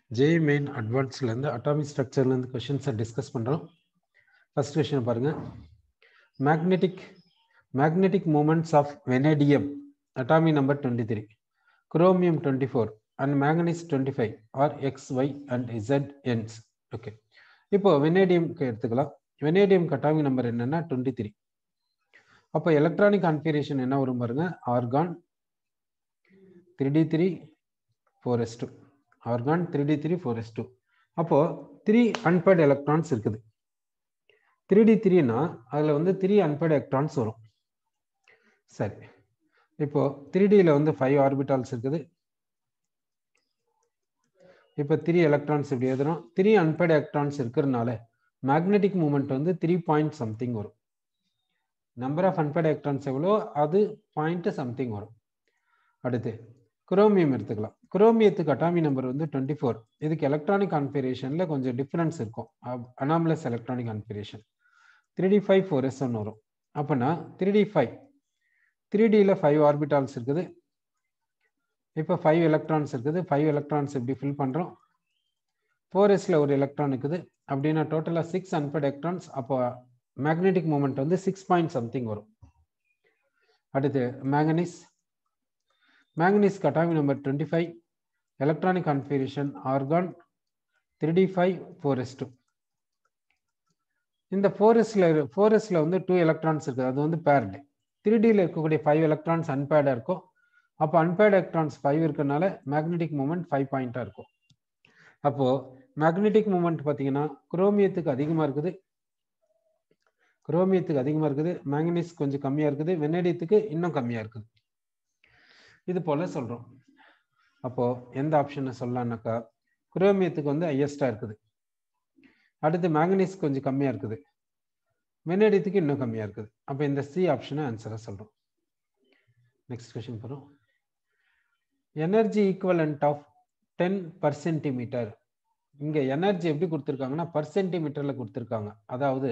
J main அட்வான்ஸ்லேருந்து atomic ஸ்ட்ரக்சர்லேருந்து கொஷின்ஸை டிஸ்கஸ் பண்ணுறோம் ஃபர்ஸ்ட் கொஷின் பாருங்கள் magnetic magnetic moments of vanadium atomic number twenty three chromium twenty four and manganese twenty five are X Y and Z என்ஸ் okay இப்போ வெனேடியம்க்கு எடுத்துக்கலாம் vanadium atomic number என்னன்னா டுவெண்ட்டி த்ரீ அப்போ எலக்ட்ரானிக் கான்ஃபிகரேஷன் என்ன வரும் பாருங்க argon three d three four s two argon three d three four s two அப்போ த்ரீ அன்பேர்ட் எலக்ட்ரான்ஸ் இருக்குது த்ரீ டி த்ரீனா அதில் வந்து த்ரீ அன்பேர்ட் எலக்ட்ரான்ஸ் வரும் சரி இப்போ த்ரீ டியில் வந்து ஃபைவ் ஆர்பிட்டால்ஸ் இருக்குது இப்போ த்ரீ எலக்ட்ரான்ஸ் இப்படி எழுதுறோம் த்ரீ அன்பேர்ட் எலக்ட்ரான்ஸ் இருக்கிறதுனால மேக்னெட்டிக் மூமெண்ட் வந்து த்ரீ பாயிண்ட் சம்திங் வரும் நம்பர் ஆஃப் அன்பேர்ட் எலக்ட்ரான்ஸ் எவ்வளோ அது பாயிண்ட் சம்திங் வரும் அடுத்து குரோமியம் எடுத்துக்கலாம் குரோமியத்துக்கு அட்டாமி நம்பர் வந்து டுவெண்ட்டி ஃபோர் இதுக்கு எலக்ட்ரானிக் கான்ஃபிகரேஷனில் கொஞ்சம் டிஃப்ரென்ஸ் இருக்கும் anomalous electronic configuration three d five four s ஒன்று வரும் அப்போனா த்ரீ டி ஃபைவ் த்ரீ டியில் ஃபைவ் ஆர்பிட்டால்ஸ் இருக்குது இப்போ ஃபைவ் எலக்ட்ரான்ஸ் இருக்குது ஃபைவ் எலக்ட்ரான்ஸ் இப்படி ஃபில் பண்ணுறோம் ஃபோர் எஸில் ஒரு எலக்ட்ரான் இருக்குது அப்படின்னா டோட்டலாக சிக்ஸ் அன்பட் எலக்ட்ரான்ஸ் அப்போ மேக்னெட்டிக் மூமெண்ட் வந்து சிக்ஸ் பாயிண்ட் சம்திங் வரும் அடுத்து மேங்கனீஸ் மேங்கனீஸ் கட்டாமி number twenty five electronic configuration argon three d five four s two இந்த ஃபோர் எஸ்ல ஃபோர் எஸ்ல வந்து டூ எலக்ட்ரான்ஸ் இருக்குது அது வந்து பேர்டு த்ரீ டியில் இருக்கக்கூடிய ஃபைவ் எலக்ட்ரான்ஸ் அன்பேர்டாக இருக்கும் அப்போ அன்பேர்ட் எலக்ட்ரான்ஸ் ஃபைவ் இருக்கனால மேக்னெட்டிக் மூமெண்ட் ஃபைவ் பாயிண்ட்டாக இருக்கும் அப்போது மேக்னெட்டிக் மூமெண்ட் பார்த்தீங்கன்னா குரோமியத்துக்கு அதிகமாக இருக்குது குரோமியத்துக்கு அதிகமாக இருக்குது மேங்கனீஸ் கொஞ்சம் கம்மியாக இருக்குது வெனடியத்துக்கு இன்னும் கம்மியாக இருக்குது இது போல் சொல்கிறோம் அப்போது எந்த ஆப்ஷனை சொல்லலாம்னாக்கா குரோமியத்துக்கு வந்து ஹையஸ்டாக இருக்குது அடுத்து மேங்கனீஸ் கொஞ்சம் கம்மியாக இருக்குது வெனடியத்துக்கு இன்னும் கம்மியாக இருக்குது அப்போ இந்த சி ஆப்ஷனை ஆன்சரை சொல்கிறோம் நெக்ஸ்ட் கொஷின் போகிறோம் energy equivalent of ten per centimetre இங்கே எனர்ஜி எப்படி கொடுத்துருக்காங்கன்னா பர் சென்டிமீட்டரில் கொடுத்துருக்காங்க அதாவது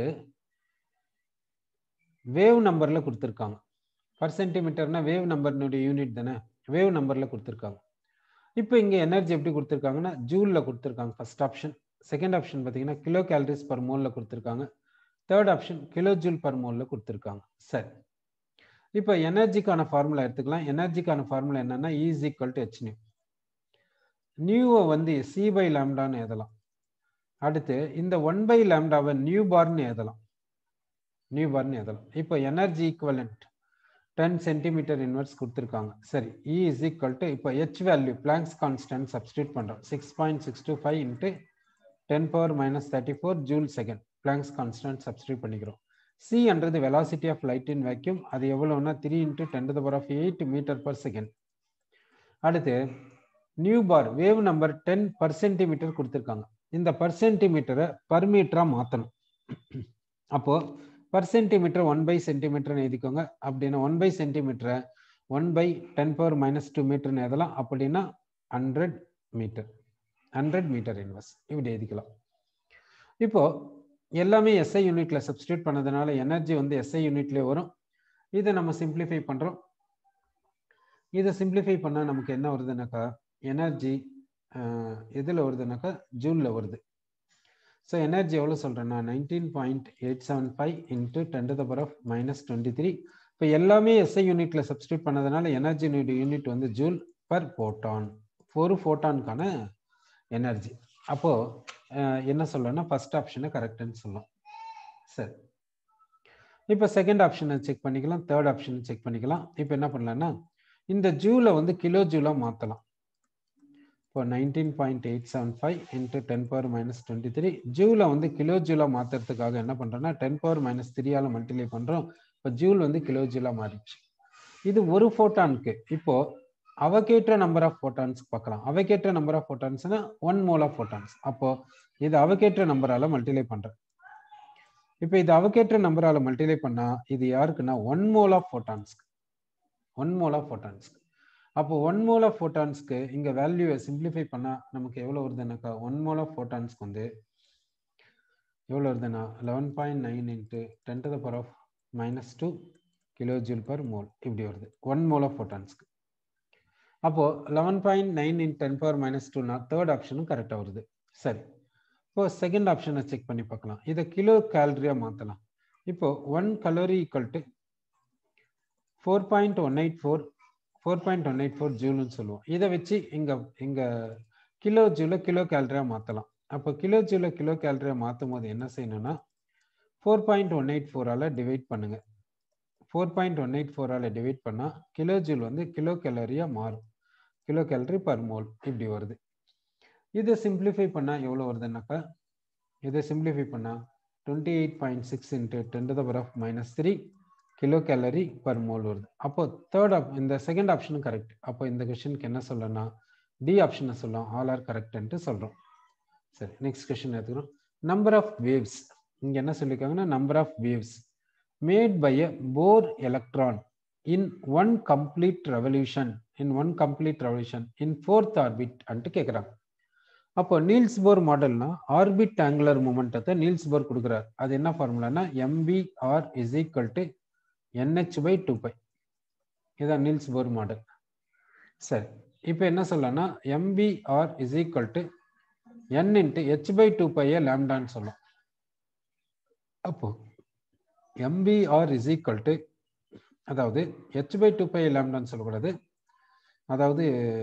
வேவ் நம்பரில் கொடுத்துருக்காங்க பர் சென்டிமீட்டர்னா வேவ் நம்பர்னுடைய யூனிட் தானே வேவ் நம்பரில் கொடுத்துருக்காங்க இப்போ இங்கே எனர்ஜி எப்படி கொடுத்துருக்காங்கன்னா ஜூலில் கொடுத்துருக்காங்க ஃபர்ஸ்ட் ஆப்ஷன் செகண்ட் ஆப்ஷன் பார்த்தீங்கன்னா கிலோ கேலரிஸ் பர் மோலில் கொடுத்துருக்காங்க third option kilo joule per மோலில் கொடுத்துருக்காங்க சரி இப்போ எனர்ஜிக்கான ஃபார்முலா எடுத்துக்கலாம் எனர்ஜிக்கான ஃபார்முலா என்னன்னா is equal to h new நியூவை வந்து சி பை லேம்டான்னு எழுதலாம் அடுத்து இந்த ஒன் பை லேம்டாவை நியூ பார்னு எழுதலாம் நியூ பார்னு எழுதலாம் இப்போ energy equivalent ten centimetre inverse கொடுத்துருக்காங்க சரி இ இஸ் ஈக்குவல் டு இப்போ h value Planck's constant substitute பண்ணுறோம் six point six two five into ten power minus thirty four joule second Planck's constant substitute பண்ணிக்கிறோம் c என்றது velocity of light in vacuum அது எவ்வளோன்னா three into ten to power of eight metre per second அடுத்து nu bar wave number ten per centimetre கொடுத்துருக்காங்க இந்த per சென்டிமீட்டரை per மீட்டராக மாற்றணும் அப்போது பர் சென்டிமீட்டர் ஒன் பை சென்டிமீட்டர்னு எழுதிக்கோங்க அப்படின்னா ஒன் பை சென்டிமீட்டரை one by ten power minus two மீட்டர்னு எழுதலாம் அப்படின்னா hundred metre hundred metre inverse இப்படி எழுதிக்கலாம் இப்போ எல்லாமே எஸ்ஐ யூனிட்ல சப்ஸ்டியூட் பண்ணதுனால எனர்ஜி வந்து எஸ்ஐ யூனிட்லேயே வரும் இதை நம்ம சிம்பிளிஃபை பண்ணுறோம் இதை சிம்பிளிஃபை பண்ணால் நமக்கு என்ன வருதுனாக்கா எனர்ஜி எதில் வருதுனாக்கா ஜூலில் வருது ஸோ எனர்ஜி எவ்வளோ சொல்கிறேன்னா nineteen point eight seven five into ten to the power of minus twenty three இப்போ எல்லாமே எஸ்ஐ யூனிட்ல சப்ஸ்டியூட் பண்ணதுனால எனர்ஜி யூனிட் வந்து ஜூல் பர் ஃபோட்டான் ஒரு ஃபோட்டானுக்கான எனர்ஜி அப்போது என்ன சொல்லணும்னா ஃபர்ஸ்ட் ஆப்ஷனை கரெக்டுன்னு சொல்லலாம் சரி இப்போ செகண்ட் ஆப்ஷனை செக் பண்ணிக்கலாம் தேர்ட் ஆப்ஷனை செக் பண்ணிக்கலாம் இப்போ என்ன பண்ணலாம்னா இந்த ஜூலை வந்து கிலோ ஜூலாக மாற்றலாம் இப்போ nineteen point eight seven five into ten power minus twenty three ஜூலை வந்து கிலோ ஜூலாக மாற்றுறதுக்காக என்ன பண்ணுறோன்னா டென் பவர் மைனஸ் த்ரீயால் மல்டிப்ளை பண்ணுறோம் இப்போ ஜூல் வந்து கிலோ ஜூலாக மாறிடுச்சு இது ஒரு ஃபோட்டானுக்கு இப்போது அவகேற்ற நம்பர் ஆஃப் ஃபோட்டான்ஸ் பார்க்கலாம் அவகேற்ற நம்பர் ஆஃப் ஃபோட்டான்ஸ்னா ஒன் மோல் ஆஃப் ஃபோட்டான்ஸ் அப்போ இது அவகேற்ற நம்பரால மல்டிப்ளை பண்றேன் இப்போ இது அவகேற்ற நம்பரால மல்டிப்ளை பண்ணா இது யாருக்குன்னா ஒன் மோல் ஆஃப் ஃபோட்டான்ஸ்க்கு ஒன் மோல் ஆஃப் ஃபோட்டான்ஸ்க்கு அப்போ ஒன் மோல் ஆஃப் ஃபோட்டான்ஸ்க்கு இங்க வேல்யூவை சிம்பிளிஃபை பண்ணா நமக்கு எவ்வளவு வருதுன்னாக்கா ஒன் மோல் ஆஃப் ஃபோட்டான்ஸ்க்கு வந்து எவ்வளோ வருதுன்னா eleven point nine into ten to the power of minus two kilo joule per mole இப்படி வருது ஒன் மோல் ஆஃப் ஃபோட்டான்ஸ்க்கு அப்போ eleven point nine in ten power minus டூனா தேர்ட் ஆப்ஷனும் கரெக்டாக வருது சரி இப்போ செகண்ட் ஆப்ஷனை செக் பண்ணி பார்க்கலாம் இதை கிலோ கேலரியாக மாற்றலாம் இப்போ one calorie equal to four point one eight four four point one eight four ஜூல்னு சொல்லுவோம் இதை வச்சு இங்கே இங்கே கிலோ ஜூலை கிலோ கேலரியாக மாற்றலாம் அப்போ கிலோ ஜூலை கிலோ கேலரியாக மாற்றும் போது என்ன செய்யணும்னா ஃபோர் பாயிண்ட் ஒன் எயிட் ஃபோரால் டிவைட் பண்ணுங்கள் ஃபோர் பாயிண்ட் ஒன் எயிட் ஃபோரால் டிவைட் பண்ணால் கிலோ ஜூல் வந்து கிலோ கேலரியாக மாறும் கிலோ கேலரி பர் மோல் இப்படி வருது இதை சிம்பிளிஃபை பண்ணால் எவ்வளோ வருதுன்னாக்கா இதை சிம்பிளிஃபை பண்ணால் twenty eight point six into ten to the power of minus three kilo calorie per mole வருது அப்போ தேர்ட் ஆப் இந்த செகண்ட் ஆப்ஷனும் கரெக்ட் அப்போ இந்த கொஷனுக்கு என்ன சொல்லணும்னா டி ஆப்ஷனை சொல்லலாம் ஆல் ஆர் கரெக்ட்ன்ட்டு சொல்கிறோம் சரி நெக்ஸ்ட் கொஷின் எடுத்துக்கிறோம் நம்பர் ஆஃப் வேவ்ஸ் இங்கே என்ன சொல்லியிருக்காங்கன்னா number of waves made by a Bohr electron in one complete revolution in one complete revolution in fourth orbit அன்ட்டு கேட்குறாங்க அப்போ நீல்ஸ் போர் மாடல்னா ஆர்பிட் ஆங்குலர் மூமெண்டத்தை நீல்ஸ் போர் கொடுக்குறாரு அது என்ன ஃபார்முலானா m v r is equal to n h by two pi இதான் நீல்ஸ் போர் மாடல் சரி இப்போ என்ன சொல்லலாம்னா m v r is equal to n into h by two பையை லேம்டான்னு சொல்லலாம் அப்போ எம்பிஆர் இஸ் ஈக்குவல் டு அதாவது ஹெச் பை டூ பை லேம்டான்னு சொல்லக்கூடாது அதாவது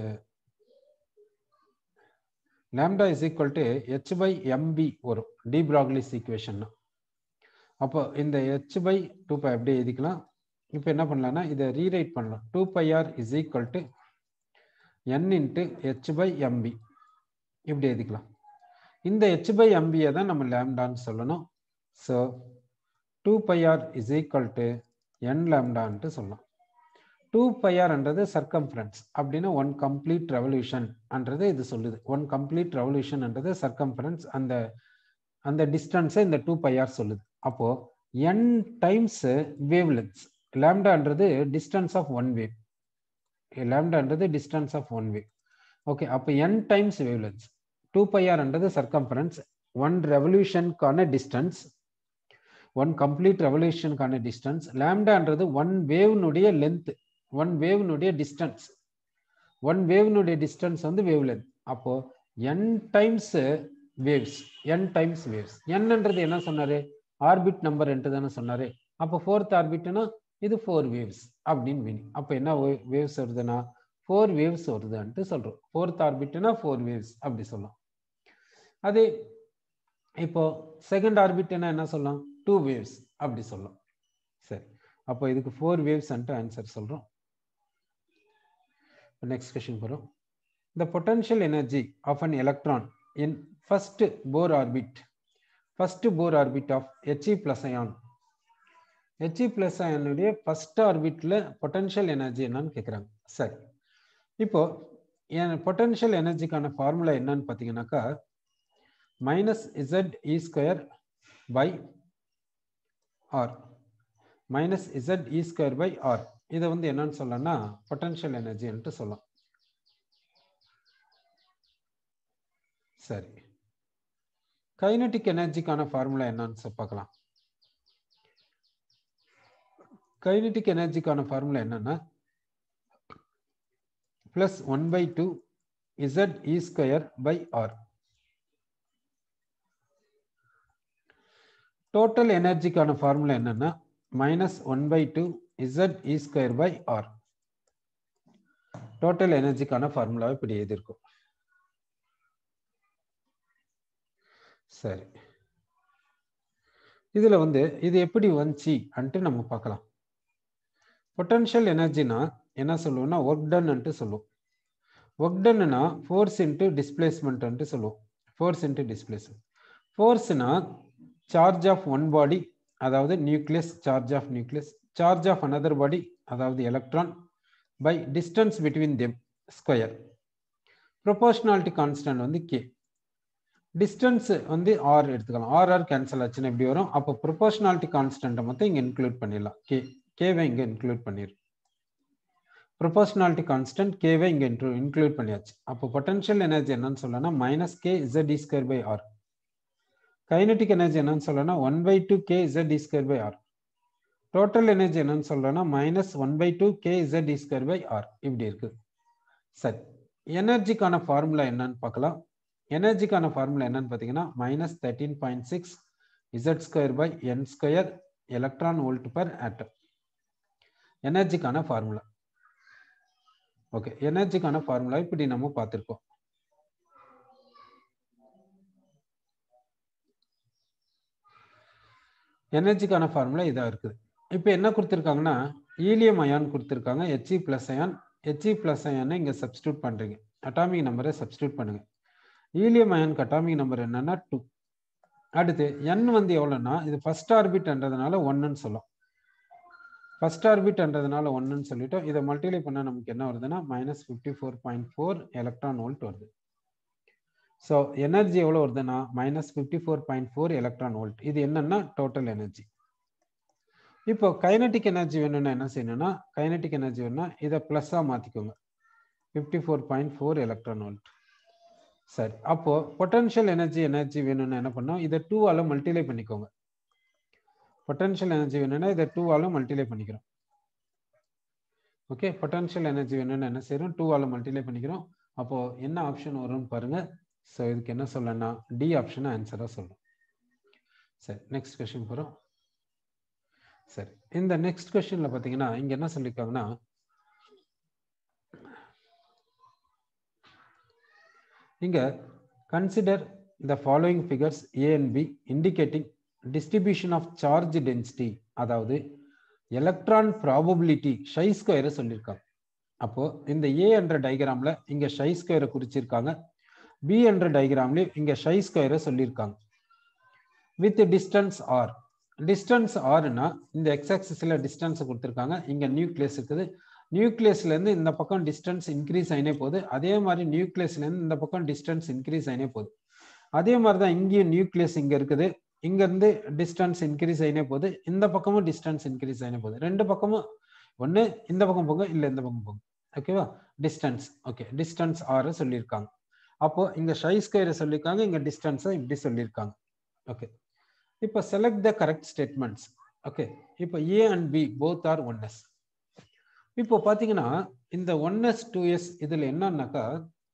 lambda is equal to H by m v வரும் டி ப்ராக்லிஸ் ஈக்குவேஷன் அப்போ இந்த ஹெச் பை டூ பை அப்படியே எழுதிக்கலாம் இப்போ என்ன பண்ணலாம்னா இதை ரீரைட் பண்ணலாம் two pi r is equal to n into h by m v இப்படி எழுதிக்கலாம் இந்த ஹெச் பை எம்பியை தான் நம்ம லேம்டான்னு சொல்லணும் so two pi r is equal to n லேம்டான்ட்டு சொல்லலாம் டூ பைஆர்ன்றது சர்க்கம்ஃபரன்ஸ் அப்படின்னா ஒன் கம்ப்ளீட் ரெவல்யூஷன் அன்றது இது சொல்லுது ஒன் கம்ப்ளீட் ரெவல்யூஷன்ன்றது சர்க்கம்ஃபரன்ஸ் அந்த அந்த டிஸ்டன்ஸை இந்த டூ பைஆர் சொல்லுது அப்போ என் டைம்ஸ் வேவ் லென்ஸ் லேம்டான்றது டிஸ்டன்ஸ் ஆஃப் ஒன் வேவ் லேம்டான்றது distance of one wave okay அப்போ n times wavelength two பைஆர்ன்றது சர்க்கம்ஃபரன்ஸ் ஒன் ரெவல்யூஷனுக்கான டிஸ்டன்ஸ் ஒன் கம்ப்ளீட் ரெவல்யூஷனுக்கான டிஸ்டன்ஸ் லேம்டான்றது ஒன் வேவ்னுடைய லென்த் ஒன் வேவ்னுடைய டிஸ்டன்ஸ் ஒன் வேவ்னுடைய டிஸ்டன்ஸ் வந்து வேவ் லென்த் அப்போ n times waves n times waves என்னன்றது என்ன சொன்னாரு ஆர்பிட் நம்பர் என்று தானே சொன்னாரு அப்போ ஃபோர்த் ஆர்பிட்னா இது ஃபோர் வேவ்ஸ் அப்படின்னு மீனிங் அப்போ என்ன வேவ்ஸ் வருதுன்னா ஃபோர் வேவ்ஸ் வருதுன்ட்டு சொல்றோம் ஃபோர்த் ஆர்பிட்னா ஃபோர் வேவ்ஸ் அப்படி சொல்லலாம் அதே இப்போ செகண்ட் ஆர்பிட்னா என்ன சொல்லலாம் டூ வேவ்ஸ் அப்படி சொல்லலாம் சரி அப்போ இதுக்கு ஃபோர் வேவ்ஸ் ஆன்சர் சொல்றோம் நெக்ஸ்ட் கொஸ்டின் போகிறோம் the potential energy of an electron in first Bohr orbit first Bohr orbit of H E plus ion H E plus அயானுடைய ஃபர்ஸ்ட் ஆர்பிட்ல பொட்டன்ஷியல் எனர்ஜி என்னன்னு கேட்குறாங்க சரி இப்போ என் பொட்டன்ஷியல் எனர்ஜிக்கான ஃபார்முலா என்னன்னு பார்த்தீங்கன்னாக்கா minus Z e square by r minus Z e square by r இதை வந்து என்னன்னு சொல்லலாம்னா பொட்டன்ஷியல் எனர்ஜின்ட்டு சொல்லலாம் சரி கைனட்டிக் எனர்ஜிக்கான ஃபார்முலா என்னன்னு பார்க்கலாம் கைனட்டிக் எனர்ஜிக்கான ஃபார்முலா என்னன்னா plus one by two Z e square by R total எனர்ஜிக்கான ஃபார்முலா என்னன்னா minus one by two Z e square by R total எனர்ஜிக்கான ஃபார்முலாவை இப்படி எழுதியிருக்கும் சரி இதுல வந்து இது எப்படி வந்துச்சு அன்ட்டு நம்ம பார்க்கலாம் பொட்டன்ஷியல் எனர்ஜினா என்ன சொல்லுவோம்னா ஒர்க் டன்ன்ட்டு சொல்லுவோம் ஒர்க் டன்னுனா ஃபோர்ஸ் இன்ட்டு டிஸ்பிளேஸ்மெண்ட்ன்ட்டு சொல்லுவோம் ஃபோர்ஸ் இன்ட்டு டிஸ்பிளேஸ்மெண்ட் ஃபோர்ஸ்னா சார்ஜ் ஆஃப் ஒன் பாடி அதாவது nucleus charge of nucleus charge of another body அதாவது electron by distance between them square proportionality constant வந்து கே டிஸ்டன்ஸ் வந்து ஆர் எடுத்துக்கலாம் ஆர் ஆர் கேன்சல் ஆச்சுன்னா எப்படி வரும் அப்போ ப்ரொபோர்ஷனாலிட்டி கான்ஸ்டன்ட்டை மட்டும் இங்கே இன்க்ளூட் பண்ணிடலாம் கே கேவை இங்கே இன்க்ளூட் பண்ணிடும் ப்ரொபோர்ஷனாலிட்டி கான்ஸ்டன்ட் கேவை இங்கே இன்க்ளூட் பண்ணியாச்சு அப்போ பொட்டன்ஷியல் எனர்ஜி என்னன்னு சொல்லலாம் minus K Z D square by R kinetic energy என்னன்னு சொல்லனா one by two K Z D square by R total energy என்னன்னு சொல்றேன்னா minus one by two K Z D square by R இப்படி இருக்கு சரி எனர்ஜிக்கான formula என்னன்னு பார்க்கலாம் எனர்ஜிக்கான formula என்னன்னு பார்த்தீங்கன்னா minus thirteen point six Z square by N square electron volt per atom எனர்ஜிக்கான ஃபார்முலா ஓகே எனர்ஜிக்கான ஃபார்முலா இப்படி நம்ம பார்த்துருக்கோம் எனர்ஜிக்கான ஃபார்முலா இதாக இருக்குது இப்போ என்ன கொடுத்துருக்காங்கன்னா ஈலியம் அயான் கொடுத்துருக்காங்க H E plus ion H E plus அயானை இங்கே சப்ஸ்டியூட் பண்ணுறீங்க அட்டாமிக் நம்பரை சப்ஸ்டியூட் பண்ணுங்க ஈலியம் அயானுக்கு அட்டாமிக் நம்பர் என்னன்னா டூ அடுத்து என் வந்து எவ்வளோன்னா இது ஃபர்ஸ்ட் ஆர்பிட்ன்றதுனால ஒன்றுன்னு சொல்லும் ஃபர்ஸ்ட் ஆர்பிட்ன்றதுனால ஒன்றுன்னு சொல்லிட்டோம் இதை மல்டிப்ளை பண்ணால் நமக்கு என்ன வருதுன்னா minus fifty four point four electron volt வருது ஸோ எனர்ஜி எவ்வளோ வருதுன்னா minus fifty four point four electron volt இது என்னன்னா டோட்டல் எனர்ஜி இப்போ கைனட்டிக் எனர்ஜி வேணும்னா என்ன செய்யணும்னா கைனட்டிக் எனர்ஜி வேணும்னா இதை ப்ளஸ்ஸாக மாற்றிக்கோங்க fifty four point four electron volt சரி அப்போ பொட்டன்ஷியல் எனர்ஜி எனர்ஜி வேணும்னா என்ன பண்ணோம் இதை டூவால் மல்டிப்ளை பண்ணிக்கோங்க பொட்டன்ஷியல் எனர்ஜி வேணும்னா இதை டூவால் மல்டிப்ளை பண்ணிக்கிறோம் ஓகே பொட்டன்ஷியல் எனர்ஜி வேணும்னு என்ன செய்யறோம் டூவால் மல்டிப்ளை பண்ணிக்கிறோம் அப்போ என்ன ஆப்ஷன் வரும்னு பாருங்க ஸோ இதுக்கு என்ன சொல்லணும்னா டி ஆப்ஷன் ஆன்சராக சொல்லும் சரி நெக்ஸ்ட் கொஸ்டின் போகிறோம் சரி இந்த நெக்ஸ்ட் கொஸ்டின்ல பார்த்தீங்கன்னா இங்க என்ன சொல்லியிருக்காங்கன்னா இங்க consider the following figures A and B indicating distribution of charge density அதாவது எலக்ட்ரான் ப்ராபபிலிட்டி ஷை ஸ்கொயரை சொல்லியிருக்காங்க அப்போ இந்த ஏ என்ற டயக்ராம்ல இங்க ஷை ஸ்கொயரை குறிச்சிருக்காங்க பி என்ற டயக்ராம்லயும் இங்க ஷை ஸ்கொயரை சொல்லியிருக்காங்க வித் டிஸ்டன்ஸ் ஆர் டிஸ்டன்ஸ் ஆறுனா இந்த எக்ஸ் ஆக்சிஸ்ல டிஸ்டன்ஸ் கொடுத்துருக்காங்க இங்க நியூக்ளியஸ் இருக்குது நியூக்ளியஸ்ல இருந்து இந்த பக்கம் டிஸ்டன்ஸ் இன்க்ரீஸ் ஆயினே போகுது அதே மாதிரி நியூக்ளியஸ்ல இருந்து இந்த பக்கம் டிஸ்டன்ஸ் இன்க்ரீஸ் ஆயினே போகுது அதே மாதிரி தான் இங்கேயும் நியூக்ளியஸ் இங்க இருக்குது இங்க இருந்து டிஸ்டன்ஸ் இன்க்ரீஸ் ஆயினே போகுது இந்த பக்கமும் டிஸ்டன்ஸ் இன்க்ரீஸ் ஆயினே போகுது ரெண்டு பக்கமும் ஒன்று இந்த பக்கம் போகும் இல்லை இந்த பக்கம் போகும் ஓகேவா டிஸ்டன்ஸ் ஓகே டிஸ்டன்ஸ் ஆறு சொல்லியிருக்காங்க அப்போ இங்க ஷை ஸ்கொயரை சொல்லியிருக்காங்க இங்க டிஸ்டன்ஸை இப்படி சொல்லியிருக்காங்க ஓகே இப்போ select the correct statements okay இப்போ A and B both are one S இப்போ பார்த்தீங்கன்னா இந்த ஒன் எஸ் டூ எஸ் இதில் என்னன்னாக்கா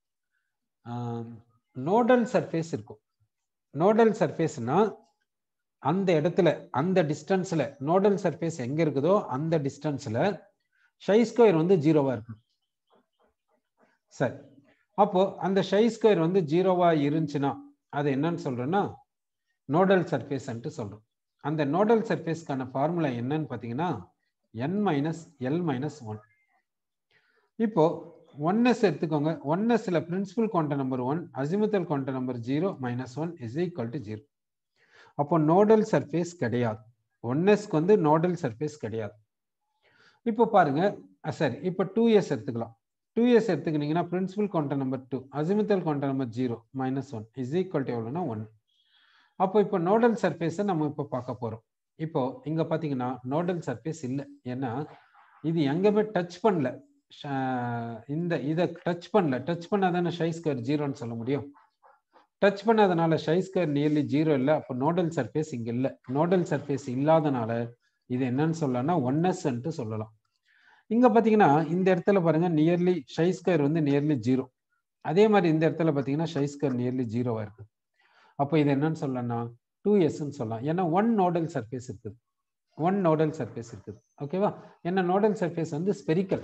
நோடல் சர்ஃபேஸ் இருக்கும் நோடல் சர்ஃபேஸ்னா அந்த இடத்துல அந்த டிஸ்டன்ஸ்ல நோடல் சர்ஃபேஸ் எங்க இருக்குதோ அந்த டிஸ்டன்ஸ்ல ஷை ஸ்கொயர் வந்து ஜீரோவா இருக்கணும் சரி அப்போ அந்த ஷை ஸ்கொயர் வந்து ஜீரோவா இருந்துச்சுன்னா அது என்னன்னு சொல்றோம்னா நோடல் சர்ஃபேஸ்ன்ட்டு சொல்றோம் அந்த நோடல் சர்ஃபேஸ்க்கான ஃபார்முலா என்னன்னு பார்த்தீங்கன்னா N minus L minus one இப்போ ஒன் எஸ் எடுத்துக்கோங்க ஒன் எஸ்ல principal quantum number one azimuthal quantum number zero minus one is equal to zero அப்போ நோடல் சர்ஃபேஸ் கிடையாது ஒன் எஸ்க்கு வந்து நோடல் சர்ஃபேஸ் கிடையாது இப்போ பாருங்க சரி இப்போ டூ இயர்ஸ் எடுத்துக்கலாம் டூ இயர்ஸ் எடுத்துக்கிட்டீங்கன்னா principal quantum number two azimuthal quantum number zero minus one is equal to எவ்வளோனா ஒன் அப்போ இப்போ நோடல் சர்ஃபேஸை நம்ம இப்போ பார்க்க போகிறோம் இப்போ இங்கே பார்த்தீங்கன்னா நோடல் சர்ஃபேஸ் இல்லை ஏன்னா இது எங்கேயுமே டச் பண்ணல இந்த இதை டச் பண்ணல டச் பண்ணாதானே ஷை ஸ்கொயர் ஜீரோன்னு சொல்ல முடியும் டச் பண்ணாதனால ஷை ஸ்கொயர் நியர்லி ஜீரோ இல்லை அப்போ நோடல் சர்ஃபேஸ் இங்கே இல்லை நோடல் சர்ஃபேஸ் இல்லாதனால இது என்னன்னு சொல்லலாம்னா ஒன் எஸ்ன்ட்டு சொல்லலாம் இங்கே பார்த்தீங்கன்னா இந்த இடத்துல பாருங்க நியர்லி ஷை ஸ்கொயர் வந்து நியர்லி ஜீரோ அதே மாதிரி இந்த இடத்துல பார்த்தீங்கன்னா ஷை ஸ்கொயர் நியர்லி ஜீரோவாக இருக்குது அப்போ இது என்னன்னு சொல்லலாம்னா டூ எஸ்ன்னு சொல்லலாம் ஏன்னா ஒன் நோடல் சர்ஃபேஸ் இருக்குது ஒன் நோடல் சர்ஃபேஸ் இருக்குது ஓகேவா ஏன்னா நோடல் சர்ஃபேஸ் வந்து ஸ்பெரிக்கல்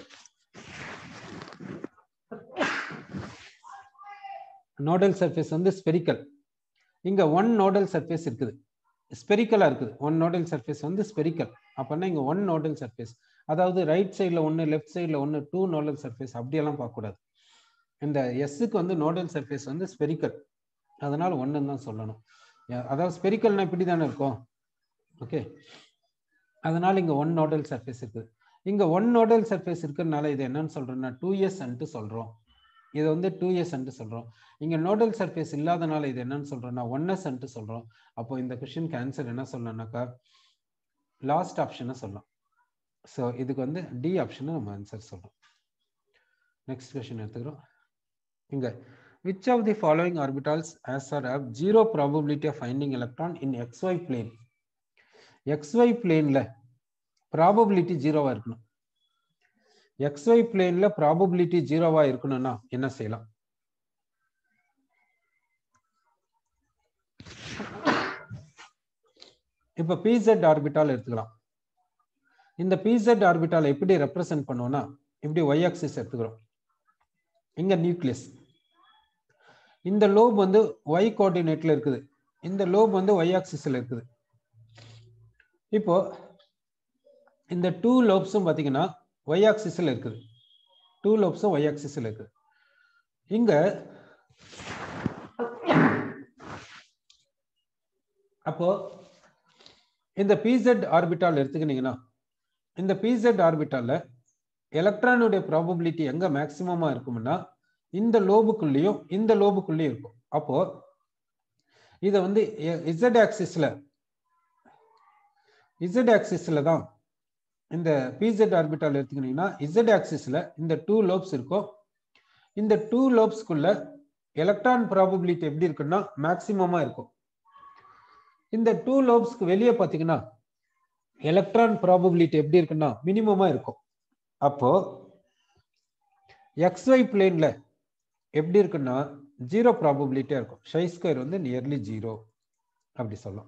நோடல் சர்ஃபேஸ் வந்து ஸ்பெரிக்கல் இங்க ஒன் நோடல் சர்ஃபேஸ் இருக்குது ஸ்பெரிக்கலா இருக்குது ஒன் நோடல் சர்ஃபேஸ் வந்து ஸ்பெரிக்கல் அப்படின்னா இங்க ஒன் நோடல் சர்ஃபேஸ் அதாவது ரைட் சைடில் ஒன்று லெஃப்ட் சைடில் ஒன்று டூ நோடல் சர்ஃபேஸ் அப்படியெல்லாம் பார்க்கக்கூடாது இந்த எஸ்ஸுக்கு வந்து நோடல் சர்ஃபேஸ் வந்து ஸ்பெரிக்கல் அதனால ஒன்றுன்னு தான் சொல்லணும் அதாவது ஸ்பெரிக்கல்னா இப்படி தானே இருக்கும் ஓகே அதனால இங்க ஒன் நோடல் சர்ஃபேஸ் இருக்குது இங்க ஒன் நோடல் சர்ஃபேஸ் இருக்கிறதுனால இது என்னன்னு சொல்றோம்னா டூ இயர்ஸ் அன்ட்டு சொல்றோம் இது வந்து டூ இயர்ஸ் அன்ட்டு சொல்றோம் இங்க நோடல் சர்ஃபேஸ் இல்லாதனால இது என்னன்னு சொல்றோம்னா ஒன் எஸ் அன்ட்டு சொல்றோம் அப்போ இந்த கொஸ்டினுக்கு ஆன்சர் என்ன சொல்லணும்னாக்கா லாஸ்ட் ஆப்ஷனை சொல்லலாம் ஸோ இதுக்கு வந்து டி ஆப்ஷனை நம்ம ஆன்சர் சொல்றோம் நெக்ஸ்ட் கொஸ்டின் எடுத்துக்கிறோம் இங்க which of the following orbitals has or have zero probability of finding electron in xy plane xy planeல ப்ராபபிலிட்டி ஜீரோவா இருக்கணும் எக்ஸ்ஒய் பிளேன்ல ப்ராபபிலிட்டி ஜீரோவா இருக்கணும்னா என்ன செய்யலாம் இப்ப பிசெட் ஆர்பிட்டால் எடுத்துக்கலாம் இந்த பிசெட் ஆர்பிட்டால் எப்படி ரெப்ரசென்ட் பண்ணுவோம்னா இப்படி ஒய் ஆக்சிஸ் எடுத்துக்கிறோம் இங்க நியூக்ளியஸ் இந்த லோப் வந்து ஒய் கோஆர்டினேட்ல இருக்குது இந்த லோப் வந்து ஒய் ஆக்சிஸ்ல இருக்குது இப்போ இந்த டூ லோப்ஸும் பார்த்தீங்கன்னா ஒய் ஆக்சிஸ்ல இருக்குது டூ லோப்ஸும் ஒய் ஆக்சிஸ்ல இருக்குது இங்க அப்போ இந்த பிசெட் ஆர்பிட்டால் எடுத்துக்கினீங்கன்னா இந்த பிசெட் ஆர்பிட்டால எலக்ட்ரானுடைய ப்ராபபிலிட்டி எங்க மேக்சிமமா இருக்கும்னா இந்த லோபுக்குள்ளேயும் இந்த லோபுக்குள்ளேயும் இருக்கும் அப்போ இதை வந்து இசட் ஆக்சிஸ்ல இசட் ஆக்சிஸ்ல தான் இந்த பிசெட் ஆர்பிட்டால் எடுத்துக்கிட்டீங்கன்னா இசட் ஆக்சிஸ்ல இந்த டூ லோப்ஸ் இருக்கும் இந்த டூ லோப்ஸ்க்குள்ள எலக்ட்ரான் ப்ராபபிலிட்டி எப்படி இருக்குன்னா மேக்சிமமா இருக்கும் இந்த டூ லோப்ஸ்க்கு வெளியே பார்த்தீங்கன்னா எலக்ட்ரான் ப்ராபபிலிட்டி எப்படி இருக்குன்னா மினிமமா இருக்கும் அப்போ எக்ஸ்ஒய் பிளேன்ல எப்படி இருக்குன்னா ஜீரோ ப்ராபபிலிட்டியா இருக்கும் ஷை ஸ்கொயர் வந்து நியர்லி ஜீரோ அப்படி சொல்லலாம்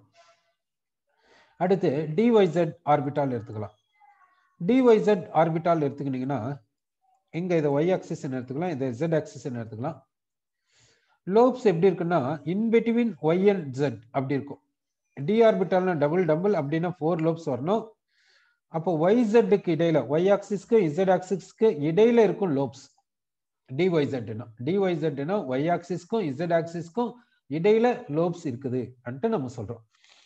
அடுத்து டிஒய்செட் ஆர்பிட்டால் எடுத்துக்கலாம் டிஒய்செட் ஆர்பிட்டால் எடுத்துக்கிட்டீங்கன்னா இங்க இதை ஒய் ஆக்சிஸ் எடுத்துக்கலாம் இதை ஜெட் ஆக்சிஸ் எடுத்துக்கலாம் லோப்ஸ் எப்படி இருக்குன்னா in between Y and Z அப்படி இருக்கும் டி ஆர்பிட்டால்னா டபுள் டபுள் அப்படின்னா ஃபோர் லோப்ஸ் வரணும் அப்போ ஒய் ஜெட்டுக்கு இடையில ஒய் ஆக்சிஸ்க்கு இசட் ஆக்சிஸ்க்கு இடையில இருக்கும் லோப்ஸ் டிஒய்செட்னா டிஒய்செட்னா ஒய் ஆக்சிஸ்க்கும் இசட் ஆக்சிஸ்க்கும் இடையில லோப்ஸ் இருக்குது அன்ட்டு நம்ம சொல்றோம்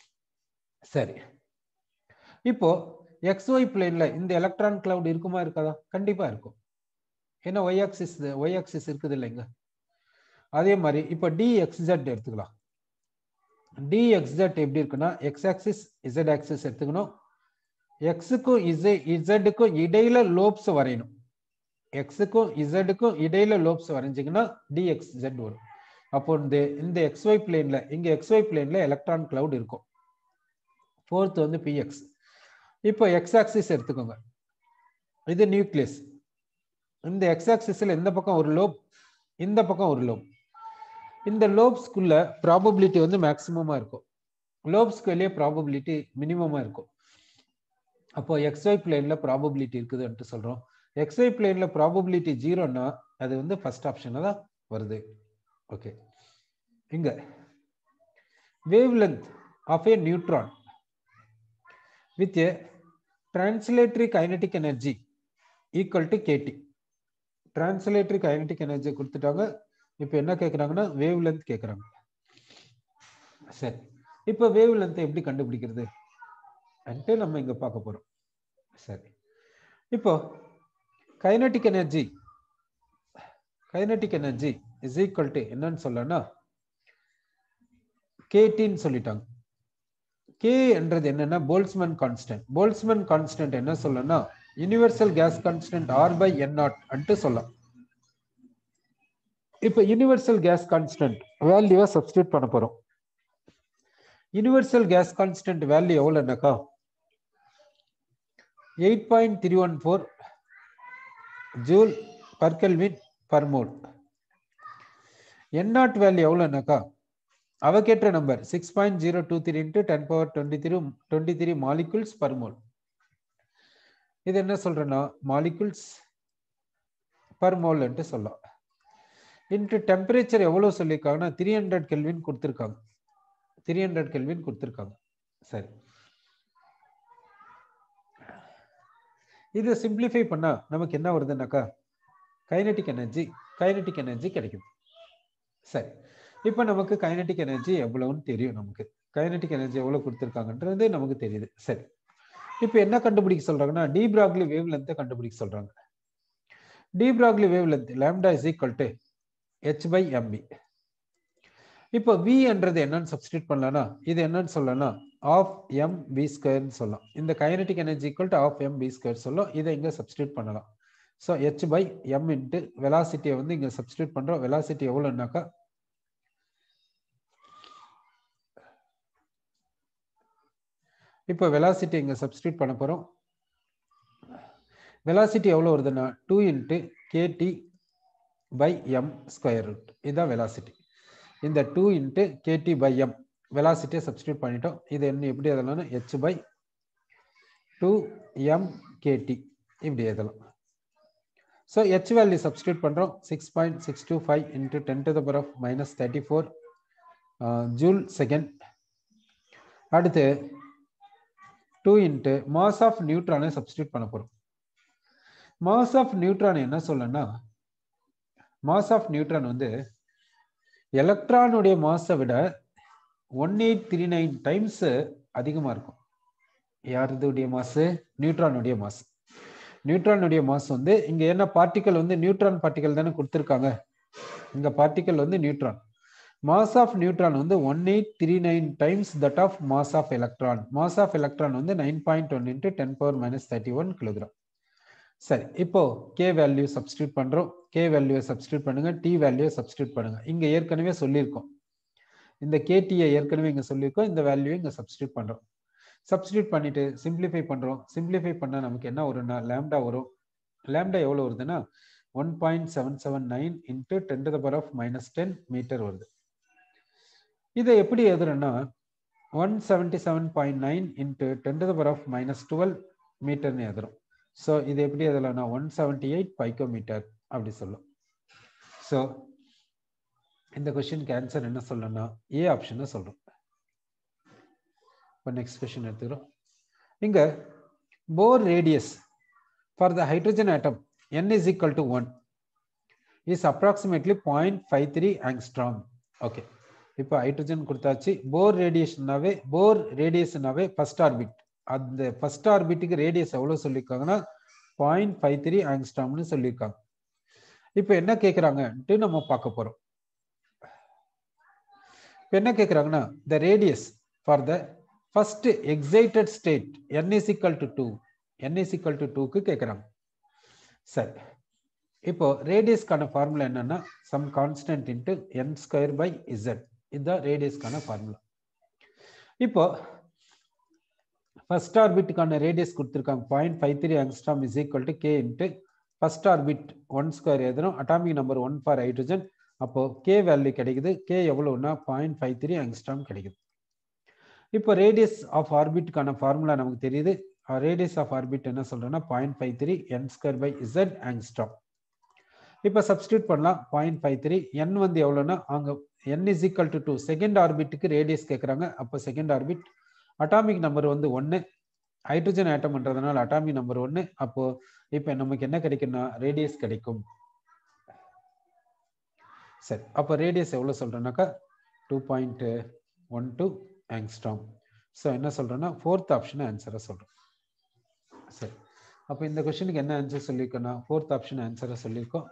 சரி இப்போ எக்ஸ்ஒய் பிளேன்ல இந்த எலக்ட்ரான் கிளவுட் இருக்குமா இருக்காதா கண்டிப்பா இருக்கும் ஏன்னா ஒய் ஆக்சிஸ் ஒய் ஆக்சிஸ் இருக்குது இல்லைங்க அதே மாதிரி இப்போ டிஎக்ஸ்ஜெட் எடுத்துக்கலாம் டிஎக்ஸ்ஜெட் எப்படி இருக்குன்னா எக்ஸ் ஆக்சிஸ் இசட் ஆக்சிஸ் எடுத்துக்கணும் எக்ஸுக்கும் இசை இசட்டுக்கும் இடையில லோப்ஸ் வரையணும் எக்ஸுக்கும் இசட்டுக்கும் இடையில லோப்ஸ் வரைஞ்சிங்கன்னா டிஎக்ஸ் ஜெட் வரும் அப்போ இந்த இந்த எக்ஸ்ஒய் பிளேன்ல இங்க எக்ஸ்ஒய் பிளேன்ல எலக்ட்ரான் கிளவுட் இருக்கும் ஃபோர்த் வந்து பிஎக்ஸ் இப்போ எக்ஸ் ஆக்சிஸ் எடுத்துக்கோங்க இது நியூக்ளியஸ் இந்த எக்ஸ் ஆக்சிஸ்ல இந்த பக்கம் ஒரு லோப் இந்த பக்கம் ஒரு லோப் இந்த லோப்ஸ்க்குள்ள ப்ராபபிலிட்டி வந்து மேக்சிமமா இருக்கும் லோப்ஸ்க்கு வெளியே ப்ராபபிலிட்டி மினிமமா இருக்கும் அப்போ எக்ஸ்ஒய் பிளேன்ல ப்ராபபிலிட்டி இருக்குதுன்ட்டு சொல்றோம் எக்ஸ்ஒய் பிளேன்ல ப்ராபபிலிட்டி ஜீரோன்னா அது வந்து ஃபர்ஸ்ட் ஆப்ஷன்ல தான் வருது ஓகே இங்க wave length of a neutron with a translatory kinetic energy equal to KT translatory kinetic energy கொடுத்துட்டாங்க இப்போ என்ன கேட்குறாங்கன்னா வேவ் லென்த் கேட்குறாங்க சரி இப்போ வேவ் லென்த் எப்படி கண்டுபிடிக்கிறது அன்ட்டு நம்ம இங்க பார்க்க போறோம் சரி இப்போ kinetic energy kinetic energy is equal to என்னன்னு சொல்லனா கேடின்னு சொல்லிட்டாங்க கே என்றது என்னன்னா போல்ஸ்மன் கான்ஸ்டன்ட் போல்ஸ்மன் கான்ஸ்டன்ட் என்ன சொல்லனா universal gas constant R by N naught அன்ட்டு சொல்லலாம் இப்போ யூனிவர்சல் கேஸ் கான்ஸ்டன்ட் வேல்யூவை சப்ஸ்டியூட் பண்ண போறோம் யூனிவர்சல் கேஸ் கான்ஸ்டன்ட் வேல்யூ எவ்வளோனாக்கா eight point three one four joule per kelvin per mole N naught value எவ்வளோனாக்கா Avogadro number six point zero two three into ten power twenty three twenty three molecules per mole இது என்ன சொல்றேன்னா molecules per மோல்ன்ட்டு சொல்லலாம் into temperature எவ்வளோ சொல்லியிருக்காங்கன்னா three hundred kelvin கொடுத்துருக்காங்க three hundred kelvin கொடுத்துருக்காங்க சரி இதை சிம்பிளிஃபை பண்ணா நமக்கு என்ன வருதுன்னாக்கா கைனட்டிக் எனர்ஜி கைனட்டிக் எனர்ஜி கிடைக்கும் சரி இப்போ நமக்கு கைனட்டிக் எனர்ஜி எவ்வளவுன்னு தெரியும் நமக்கு கைனட்டிக் எனர்ஜி எவ்வளவு கொடுத்துருக்காங்கன்றது நமக்கு தெரியுது சரி இப்போ என்ன கண்டுபிடிக்க சொல்றாங்கன்னா டி பிராக்லி வேவ் லென்த்தை கண்டுபிடிக்க சொல்றாங்க de Broglie wave length lambda is equal to H by M P இப்போ வி என்றது என்னன்னு சப்ஸ்டியூட் பண்ணலாம்னா இது என்னன்னு சொல்லலாம் ஆஃப் எம் பி ஸ்கொயர்னு சொல்லலாம் இந்த kinetic energy equal to half M B square சொல்லும் இதை இங்கே சப்ஸ்டியூட் பண்ணலாம் so H by M into வெலாசிட்டியை வந்து இங்கே சப்ஸ்டியூட் பண்ணுறோம் வெலாசிட்டி எவ்வளோனாக்கா இப்போ வெலாசிட்டி இங்கே சப்ஸ்டியூட் பண்ண போகிறோம் வெலாசிட்டி எவ்வளோ வருதுன்னா two into KT by M square root இதுதான் வெலாசிட்டி இந்த two into KT by M வெலாசிட்டியை சப்ஸ்டியூட் பண்ணிட்டோம் இது என்ன எப்படி எதெல்லாம் H by two M KT இப்படி எதெல்லாம் ஸோ ஹெச் வேல்யூ சப்ஸ்டியூட் பண்ணுறோம் six point six two five into ten to the power of minus thirty four joule second அடுத்து டூ இன்ட்டு மாஸ் ஆஃப் நியூட்ரானை சப்ஸ்டியூட் பண்ண போகிறோம் மாஸ் ஆஃப் நியூட்ரான் என்ன சொல்லணும்னா மாஸ் ஆஃப் நியூட்ரான் வந்து எலக்ட்ரானுடைய மாஸை விட one eight three nine times அதிகமாக இருக்கும் யாருடைய மாசு நியூட்ரானுடைய மாஸ் நியூட்ரானுடைய மாஸ் வந்து இங்க என்ன பார்ட்டிக்கல் வந்து நியூட்ரான் பார்ட்டிக்கல் தானே கொடுத்துருக்காங்க இங்க பார்ட்டிக்கல் வந்து நியூட்ரான் மாஸ் ஆஃப் நியூட்ரான் வந்து one eight three nine times that of mass of electron mass of electron வந்து nine point one into ten power minus thirty one kilogram சரி இப்போ K value substitute பண்றோம் K வேல்யூவை substitute பண்ணுங்க T வேல்யூவை substitute பண்ணுங்க இங்க ஏற்கனவே சொல்லியிருக்கோம் இந்த கேடியை ஏற்கனவே இங்க சொல்லியிருக்கோம் இந்த வேல்யூ இங்க சப்ஸ்டியூட் பண்றோம் சப்ஸ்டியூட் பண்ணிட்டு சிம்பிளிஃபை பண்றோம் சிம்பிளிஃபை பண்ணா நமக்கு என்ன வரும்னா லேம்டா வரும் லேம்டா எவ்வளவு வருதுன்னா one point seven seven nine into ten to the power of minus ten metre வருது இதை எப்படி எழுதுறேன்னா one seventy seven point nine into ten to the power of minus twelve மீட்டர்னு எழுதுறோம் ஸோ இது எப்படி எழுதலாம்னா one seventy eight pico metre அப்படி சொல்லும் ஸோ இந்த கொஸ்டினுக்கு ஆன்சர் என்ன சொல்லணும்னா ஏ ஆப்ஷனை சொல்றோம் இப்போ நெக்ஸ்ட் கொஸ்டின் எடுத்துக்கிறோம் இங்க Bohr radius for the hydrogen atom n is equal to 1 is approximately 0.53 angstrom okay இப்போ ஹைட்ரஜன் கொடுத்தாச்சு போர் ரேடியேஷன்னாவே போர் ரேடியேஷனாவே ஃபர்ஸ்ட் ஆர்பிட் அந்த ஃபர்ஸ்ட் ஆர்பிட்டுக்கு ரேடியஸ் எவ்வளவு சொல்லியிருக்காங்கன்னா பாயிண்ட் ஃபைவ் த்ரீ ஆங்ஸ்டாம்னு சொல்லியிருக்காங்க இப்போ என்ன கேட்குறாங்கன்ட்டு நம்ம பார்க்க போறோம் இப்போ என்ன கேட்குறாங்கன்னா the radius for the first excited state N is equal to two N is equal to டூக்கு கேட்குறாங்க சரி இப்போ ரேடியஸ்க்கான ஃபார்முலா என்னன்னா some constant into N square by Z இதுதான் ரேடியஸ்க்கான ஃபார்முலா இப்போ ஃபர்ஸ்ட் ஆர்பிட்டுக்கான ரேடியஸ் கொடுத்துருக்காங்க point five three angstrom is equal to K into first orbit one square எழுதணும் atomic number one for hydrogen அப்போ கே வேல்யூ கிடைக்குது K எவ்வளோன்னா point five three angstrom கிடைக்குது இப்போ ரேடியஸ் ஆஃப் ஆர்பிட்டுக்கான ஃபார்முலா நமக்கு தெரியுது ரேடியஸ் ஆஃப் ஆர்பிட் என்ன சொல்றேன்னா point five three N square by Z angstrom இப்போ சப்ஸ்டியூட் பண்ணலாம் பாயிண்ட் ஃபைவ் த்ரீ என் வந்து எவ்வளோன்னா அங்கே N is equal to two second ஆர்பிட்டுக்கு ரேடியஸ் கேட்குறாங்க அப்போ செகண்ட் ஆர்பிட் அட்டாமிக் நம்பர் வந்து ஒன்று ஹைட்ரஜன் ஆட்டம்ன்றதுனால அட்டாமிக் நம்பர் ஒன்று அப்போ இப்போ நமக்கு என்ன கிடைக்கும்னா ரேடியஸ் கிடைக்கும் சரி அப்போ ரேடியஸ் எவ்வளோ சொல்கிறேன்னாக்கா two point one two angstrom so என்ன சொல்கிறேன்னா ஃபோர்த் ஆப்ஷன் ஆன்சரை சொல்கிறோம் சரி அப்போ இந்த கொஸ்டினுக்கு என்ன ஆன்சர் சொல்லியிருக்கோன்னா ஃபோர்த் ஆப்ஷன் ஆன்சரை சொல்லியிருக்கோம்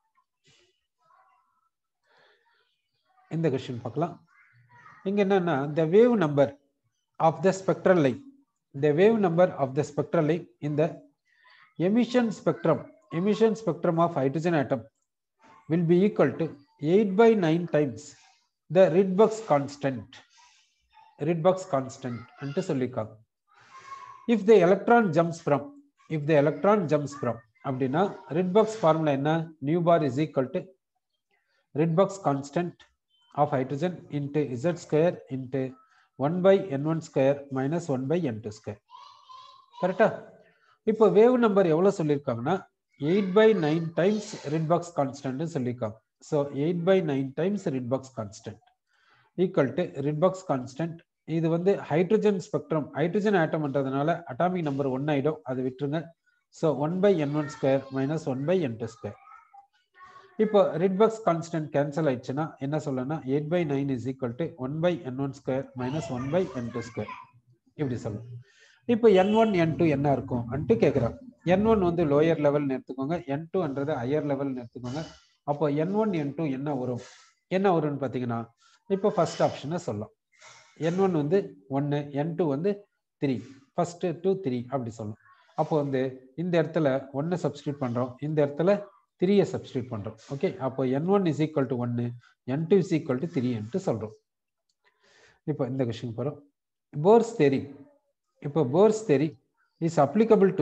இந்த கொஸ்டின் பார்க்கலாம் இங்க என்னன்னா the wave number of the spectral light the wave number of the spectral light இந்த emission spectrum emission spectrum of hydrogen atom will be equal to 8 by 9 times the Rydberg's constant. Rydberg's constant என்று சொல்லியிருக்காங்க if the electron jumps from if the electron jumps from அப்படின்னா Rydberg's formula என்ன nu bar is equal to Rydberg's constant of hydrogen into z square into 1 by n1 square minus 1 by n2 square கரெக்டா இப்போ wave number எவ்வளவு சொல்லியிருக்காங்கன்னா eight by nine times Rydberg's constant சொல்லியிருக்காங்க so eight by nine times Rydberg's constant equal to Rydberg's constant இது வந்து hydrogen spectrum hydrogen ஆட்டம்ன்றதுனால atomic number one ஆயிடும் அது விட்டுருங்க so one by N one square minus one by N two square இப்போ Rydberg's constant cancel ஆயிடுச்சுன்னா என்ன சொல்லணும்னா eight by nine is equal to one by N one square minus one by N two square இப்படி சொல்லணும் இப்போ என் one என் two என்ன இருக்கும் and கேட்குறாங்க என் ஒன் வந்து லோயர் லெவல்னு எடுத்துக்கோங்க என் டூன்றது ஹையர் லெவல்னு எடுத்துக்கோங்க அப்போ என் ஒன் என் டூ என்ன வரும் என்ன வரும்னு பார்த்தீங்கன்னா இப்போ ஃபர்ஸ்ட் ஆப்ஷனை சொல்லலாம் என் ஒன் வந்து ஒன்று என் டூ வந்து த்ரீ ஃபர்ஸ்ட் டூ த்ரீ அப்படி சொல்லலாம் அப்போ வந்து இந்த இடத்துல ஒன்று சப்ஸ்டியூட் பண்ணுறோம் இந்த இடத்துல த்ரீயை சப்ஸ்டியூட் பண்ணுறோம் ஓகே அப்போ N one is equal to ஒன்று N two is equal to three என்ட்டு சொல்கிறோம் இப்போ இந்த கொஸ்டின் போகிறோம் போர்ஸ் தேரி இப்போ Bohr's theory is applicable to the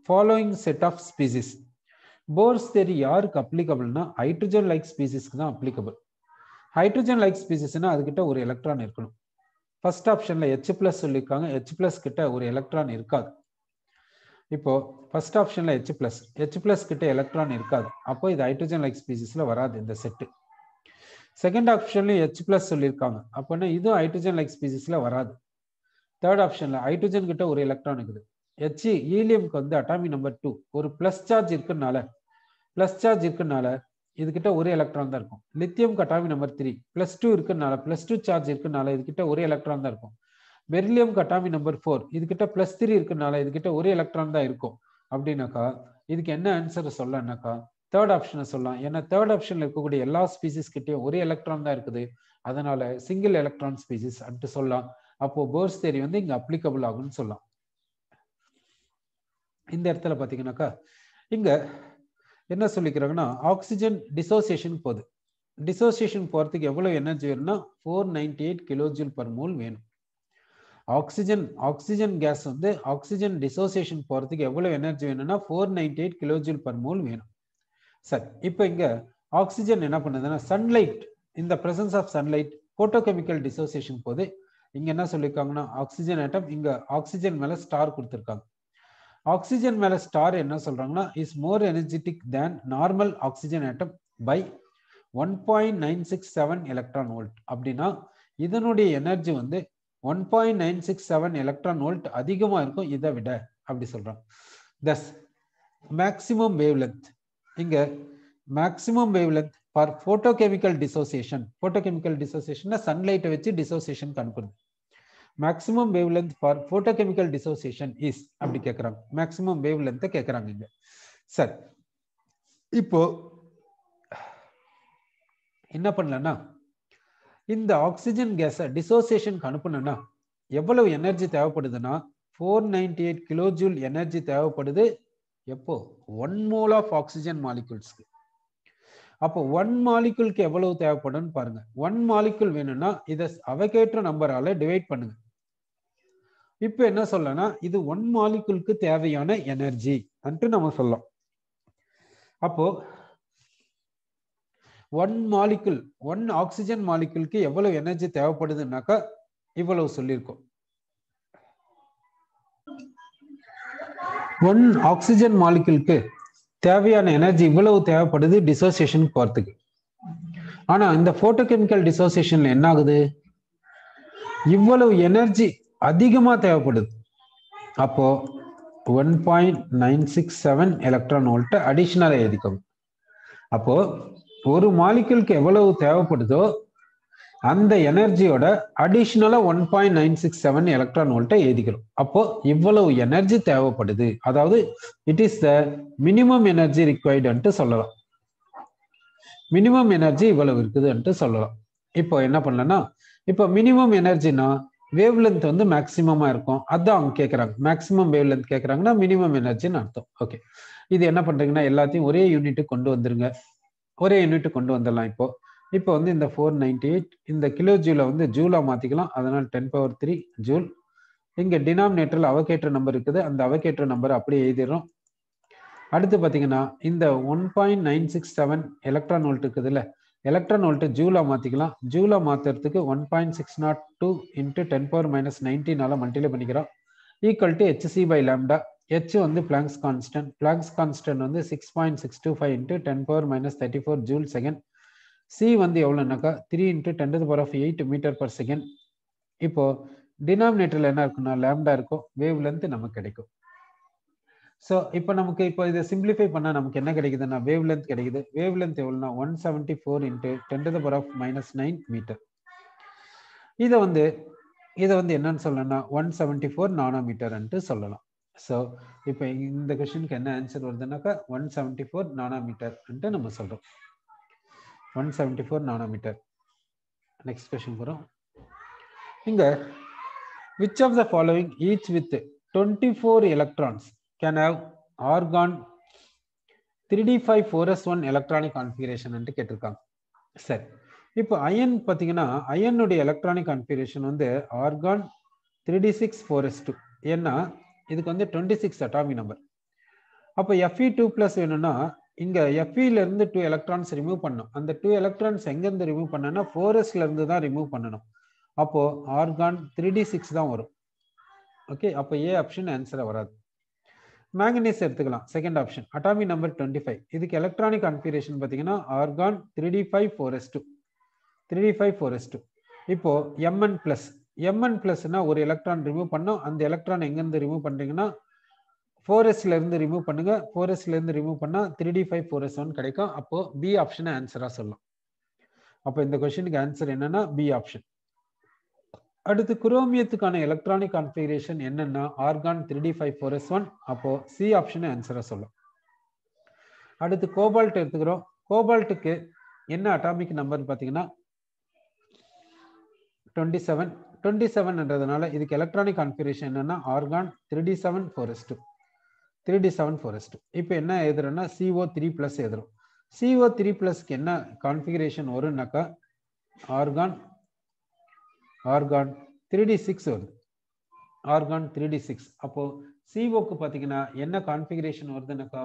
following set of species Bohr's theory யாருக்கு அப்ளிகபிள்னா ஹைட்ரஜன் லைக் ஸ்பீசிஸ்க்கு தான் அப்ளிகபிள் ஹைட்ரஜன் லைக் ஸ்பீசிஸ்னா அதுக்கிட்ட ஒரு எலக்ட்ரான் இருக்கணும் ஃபர்ஸ்ட் ஆப்ஷன்ல ஹெச் பிளஸ் சொல்லியிருக்காங்க ஹெச் பிளஸ் கிட்ட ஒரு எலக்ட்ரான் இருக்காது இப்போ ஃபர்ஸ்ட் ஆப்ஷன்ல ஹெச் பிளஸ் ஹெச் பிளஸ் கிட்ட எலக்ட்ரான் இருக்காது அப்போ இது ஹைட்ரஜன் லைக் ஸ்பீசிஸ்ல வராது இந்த செட்டு செகண்ட் ஆப்ஷன்லயும் ஹெச் பிளஸ் சொல்லியிருக்காங்க அப்படின்னா இதுவும் ஹைட்ரஜன் லைக் ஸ்பீசிஸ்ல வராது தேர்ட் ஆப்ஷன்ல ஹைட்ரஜன் கிட்ட ஒரு எலக்ட்ரான் இருக்குது ஹெச் ஈலியம்க்கு வந்து அட்டாமி நம்பர் டூ ஒரு பிளஸ் சார்ஜ் இருக்குனால பிளஸ் சார்ஜ் இருக்குனால இதுகிட்ட ஒரு எலக்ட்ரான் தான் இருக்கும் lithium atomic number three plus two இருக்குனால பிளஸ் டூ சார்ஜ் இருக்குனால இதுகிட்ட ஒரு எலக்ட்ரான் தான் இருக்கும் பெர்லியம் கட்டாமி நம்பர் ஃபோர் இதுகிட்ட பிளஸ் த்ரீ இருக்குனால இதுகிட்ட ஒரு எலக்ட்ரான் தான் இருக்கும் அப்படின்னாக்கா இதுக்கு என்ன ஆன்சர் சொல்லனாக்கா தேர்ட் ஆப்ஷனை சொல்லலாம் ஏன்னா தேர்ட் ஆப்ஷன்ல இருக்கக்கூடிய எல்லா ஸ்பீசிஸ் கிட்டயும் ஒரு எலக்ட்ரான் தான் இருக்குது அதனால சிங்கிள் எலக்ட்ரான் ஸ்பீசிஸ் அப்படின்ட்டு சொல்லலாம் அப்போ போர்ஸ் தேரி வந்து இங்க அப்ளிகபிள் ஆகும்னு சொல்லலாம் இந்த இடத்துல பாத்தீங்கன்னாக்கா இங்க என்ன சொல்லிக்கிறாங்கன்னா ஆக்சிஜன் டிசோசியேஷன் போகுது டிசோசியேஷன் போறதுக்கு எவ்வளவு எனர்ஜி வேணும்னா four ninety eight kilojoule per mole வேணும் ஆக்சிஜன் ஆக்சிஜன் கேஸ் வந்து ஆக்சிஜன் டிசோசியேஷன் போறதுக்கு எவ்வளவு எனர்ஜி வேணும்னா four ninety eight kilojoule per mole வேணும் சரி இப்போ இங்க ஆக்சிஜன் என்ன பண்ணுதுன்னா சன்லைட் இந்த presence of sunlight photochemical dissociation போது இங்க என்ன சொல்லியிருக்காங்கன்னா ஆக்சிஜன் ஆட்டம் இங்க ஆக்சிஜன் மேல ஸ்டார் கொடுத்துருக்காங்க ஆக்சிஜன் மேல ஸ்டார் என்ன சொல்றாங்கன்னா is more energetic than normal oxygen atom by one point nine six seven electron volt அப்படின்னா இதனுடைய எனர்ஜி வந்து one point nine six seven electron volt அதிகமா இருக்கும் இதை விட அப்படி சொல்றாங்க தஸ் மேக்சிமம் வேவ் லென்த் இங்க maximum wavelength for photochemical dissociation photochemical dissociation சன்லைட்டை வச்சு டிசோசியேஷன் அனுப்புறது maximum wavelength for photochemical dissociation is அப்படி கேட்குறாங்க மேக்ஸிமம் வேவ் லென்த்தை கேட்குறாங்க இங்க சரி இப்போ என்ன பண்ணலன்னா இந்த ஆக்சிஜன் கேஸை டிசோசியேஷனுக்கு அனுப்பணும்னா எவ்வளவு எனர்ஜி தேவைப்படுதுன்னா four ninety eight kilojoule energy தேவைப்படுது எப்போ ஒன் மோல் ஆஃப் ஆக்சிஜன் மாலிகுல்ஸ்க்கு அப்போ ஒன் மாலிகுலுக்கு எவ்வளவு தேவைப்படும்னு பாருங்க ஒன் மாலிகுல் வேணும்னா இதை அவகேற்ற நம்பரால டிவைட் பண்ணுங்க இப்போ என்ன சொல்லனா இது ஒன் மாலிகுலுக்கு தேவையான எனர்ஜி அன்ட்டு நம்ம சொல்லலாம் அப்போ ஒன் மாலிகுல் ஒன் ஆக்சிஜன் மாலிகுலுக்கு எவ்வளவு எனர்ஜி தேவைப்படுதுன்னாக்கா இவ்வளவு சொல்லியிருக்கோம் ஒன் ஆக்சிஜன் மாலிகுலுக்கு தேவையான எனர்ஜி இவ்வளவு தேவைப்படுது டிசோசியேஷன் போறதுக்கு ஆனா இந்த போட்டோகெமிக்கல் டிசோசியேஷன்ல என்ன ஆகுது இவ்வளவு எனர்ஜி அதிகமா தேவைப்படுது அப்போ one point nine six seven electron volt அடிஷனலா எழுதிக்கோங்க அப்போ ஒரு மாலிகுலுக்கு எவ்வளவு தேவைப்படுதோ அந்த எனர்ஜியோட அடிஷ்னலா one point nine six seven electron வோல்ட்டை எழுதிக்கிறோம் அப்போ இவ்வளவு எனர்ஜி தேவைப்படுது அதாவது it is the minimum energy ரிக்வயர்டுன்ட்டு சொல்லலாம் மினிமம் எனர்ஜி இவ்வளவு இருக்குதுன்ட்டு சொல்லலாம் இப்போ என்ன பண்ணலன்னா இப்போ மினிமம் எனர்ஜினா வேவ் லென்த் வந்து மேக்சிமமா இருக்கும் அதான் அவங்க கேட்கறாங்க மேக்சிமம் வேவ் லென்த் கேட்கறாங்கன்னா மினிமம் எனர்ஜின்னு அர்த்தம் ஓகே இது என்ன பண்றீங்கன்னா எல்லாத்தையும் ஒரே யூனிட்டுக்கு கொண்டு வந்துருங்க ஒரே யூனிட் கொண்டு வந்துடலாம் இப்போ இப்போ வந்து இந்த ஃபோர் நைன்டி எயிட் இந்த கிலோ ஜூலை வந்து ஜூலா மாத்திக்கலாம் அதனால் டென் பவர் த்ரீ ஜூல் இங்க டினாமினேட்டர்ல அவகேற்ற நம்பர் இருக்குது அந்த அவகேற்ற நம்பர் அப்படியே எழுதிடுறோம் அடுத்து பார்த்தீங்கன்னா இந்த one point nine six seven electron volt இருக்குதுல்ல எலக்ட்ரான் வோல்ட் ஜூலா மாத்திக்கலாம் ஜூலா மாத்துறதுக்கு one point six nought two into ten power minus நைன்டீனால மல்டிப்ளை பண்ணிக்கிறோம் equal to HC by lambda H வந்து பிளாங்க்ஸ் கான்ஸ்டன்ட் பிளாங்க்ஸ் கான்ஸ்டன்ட் வந்து six point six two five into ten power minus thirty four joule second C வந்து எவ்வளோனாக்கா three into ten to power of eight metre per second இப்போ டினாமினேட்டர்ல என்ன இருக்குன்னா lambda இருக்கும் wave length நமக்கு கிடைக்கும் so இப்போ நமக்கு இப்போ இதை சிம்பிளிஃபை பண்ணால் நமக்கு என்ன கிடைக்குதுன்னா வேவ் லென்த் கிடைக்குது வேவ் லென்த் எவ்வளோனா one seventy four into ten to power of minus nine metre இதை வந்து இதை வந்து என்னன்னு சொல்லணும்னா ஒன் செவன்ட்டி ஃபோர் நானோமீட்டர்ன்ட்டு சொல்லலாம் ஸோ இப்போ இந்த கொஷனுக்கு என்ன ஆன்சர் வருதுன்னாக்கா ஒன் செவன்ட்டி ஃபோர் நானோமீட்டர்ன்ட்டு நம்ம சொல்கிறோம் one seventy four nanometre next question போகிறோம் இங்கே which of the following each with twenty four electrons can have argon three d five four s one electronic configuration கேட்டிருக்காங்க சரி இப்போ அயன் பார்த்தீங்கன்னா அயனுடைய எலக்ட்ரானிக் கான்ஃபிகரேஷன் வந்து argon three d six four s two ஏன்னா இதுக்கு வந்து டுவெண்ட்டி சிக்ஸ் அட்டாமி நம்பர் அப்போ எஃப்இ டூ பிளஸ் வேணும்னா இங்க எஃப்இல இருந்து டூ எலக்ட்ரான்ஸ் ரிமூவ் பண்ணணும் அந்த டூ எலக்ட்ரான்ஸ் எங்க இருந்து ரிமூவ் பண்ணனா ஃபோரஸ்ல இருந்து தான் ரிமூவ் பண்ணணும் அப்போ ஆர்கான் த்ரீ டி சிக்ஸ் தான் வரும் ஓகே அப்போ ஏ ஆப்ஷன் ஆன்சரா வராது மேங்கனீஸ் எடுத்துக்கலாம் second option atomic number twenty five இதுக்கு எலக்ட்ரானிக் கான்ஃபிகரேஷன் பார்த்தீங்கன்னா argon three d five four s two three d five four s two இப்போ எம்என் பிளஸ் எம்என் பிளஸ்னா ஒரு எலக்ட்ரான் ரிமூவ் பண்ணோம் அந்த எலக்ட்ரான் எங்கேருந்து ரிமூவ் பண்ணுறீங்கன்னா ஃபோர் எஸ்ல இருந்து ரிமூவ் பண்ணுங்க ஃபோர் எஸ்ல இருந்து ரிமூவ் பண்ணா three d five four s one கிடைக்கும் அப்போ பி ஆப்ஷனை ஆன்சரா சொல்லலாம் அப்போ இந்த கொஸ்டினுக்கு ஆன்சர் என்னன்னா பி ஆப்ஷன் அடுத்து குரோமியத்துக்கான எலக்ட்ரானிக் கான்ஃபிகரேஷன் என்னன்னா argon three d five four s one அப்போ சி ஆப்ஷனை ஆன்சரா சொல்லும் அடுத்து கோபால்ட் எடுத்துக்கிறோம் கோபால்ட்டுக்கு என்ன அட்டாமிக் நம்பர் பார்த்தீங்கன்னா டுவெண்ட்டி செவன் டுவெண்ட்டி செவன்ன்றதுனால இதுக்கு எலக்ட்ரானிக் கான்ஃபிகரேஷன் என்னன்னா argon three d seven four s two three d seven four s two இப்போ என்ன எழுதுறோம்னா சிஓ த்ரீ ப்ளஸ் எழுதுறோம் சிஓ த்ரீ ப்ளஸ்க்கு என்ன கான்ஃபிகரேஷன் வரும்னாக்கா argon argon three d six வருது ஆர்கான் த்ரீ டி சிக்ஸ் அப்போ சிஓக்கு பார்த்தீங்கன்னா என்ன கான்ஃபிகரேஷன் வருதுனாக்கா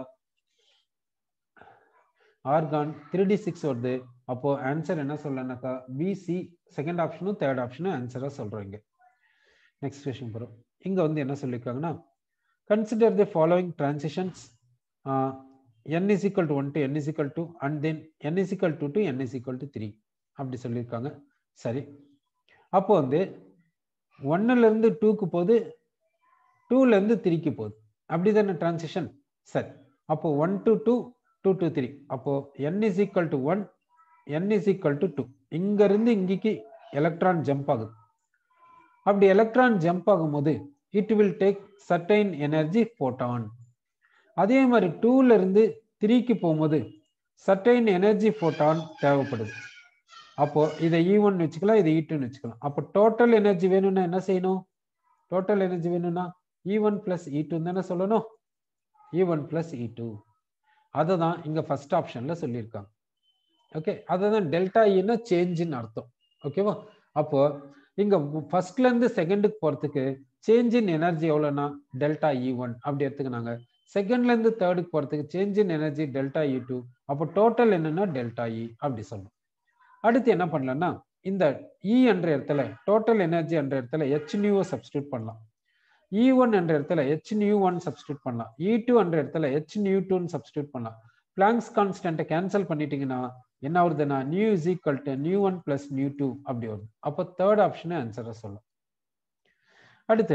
ஆர்கான் த்ரீ டி சிக்ஸ் வருது அப்போ ஆன்சர் என்ன சொல்லனாக்கா பிசி செகண்ட் ஆப்ஷனும் தேர்ட் ஆப்ஷனும் ஆன்சராக சொல்கிறோம் இங்கே நெக்ஸ்ட் கொஸ்டின் போகிறோம் இங்கே வந்து என்ன சொல்லியிருக்காங்கன்னா consider the following transitions n is equal to one to n is equal to and then n is equal to two n is equal to three அப்படி சொல்லியிருக்காங்க சரி அப்போ வந்து ஒன்னுலேருந்து டூக்கு போகுது டூலேருந்து த்ரீக்கு போகுது அப்படி தானே டிரான்சிஷன் சரி அப்போ one to two two to three அப்போ n is equal to one n is equal to two இங்கிருந்து இங்கேக்கு எலக்ட்ரான் ஜம்ப் ஆகுது அப்படி எலக்ட்ரான் ஜம்ப் ஆகும்போது it will take certain energy photon அதே மாதிரி டூல இருந்து த்ரீக்கு போகும்போது சர்டைன் எனர்ஜி போட்டான் தேவைப்படுது அப்போ இதை இ ஒன் வச்சுக்கலாம் இதை இ டூன்னு வச்சுக்கலாம் அப்போ டோட்டல் எனர்ஜி வேணும்னா என்ன செய்யணும் டோட்டல் எனர்ஜி வேணும்னா E one plus E two தானே சொல்லணும் E one plus E two அதை தான் இங்கே ஃபர்ஸ்ட் ஆப்ஷனில் சொல்லியிருக்காங்க ஓகே அதை தான் டெல்டா இன்னா சேஞ்சுன்னு அர்த்தம் ஓகேவா அப்போ இங்கே ஃபர்ஸ்ட்லேருந்து செகண்டுக்கு போகிறதுக்கு சேஞ்ச் இன் எனர்ஜி எவ்வளோனா டெல்டா இ ஒன் அப்படி எடுத்துக்கினாங்க செகண்ட்லேருந்து தேர்டுக்கு போகிறதுக்கு change in energy delta E two அப்போ டோட்டல் என்னன்னா டெல்டா இ அப்படி சொல்லணும் அடுத்து என்ன பண்ணலாம்னா இந்த இ என்ற இடத்துல டோட்டல் எனர்ஜி என்ற இடத்துல ஹெச் நியூவை சப்ஸ்டியூட் பண்ணலாம் இ ஒன் என்ற இடத்துல ஹெச் நியூ ஒன் சப்ஸ்டியூட் பண்ணலாம் இ டூ என்ற இடத்துல ஹெச் நியூ டூன்னு சப்ஸ்டியூட் பண்ணலாம் பிளாங்க்ஸ் கான்ஸ்டன்ட்டை கேன்சல் பண்ணிட்டீங்கன்னா என்ன வருதுன்னா nu is equal to nu one plus nu two அப்படி வருது அப்போ தேர்ட் ஆப்ஷனே ஆன்சரை சொல்லும் அடுத்து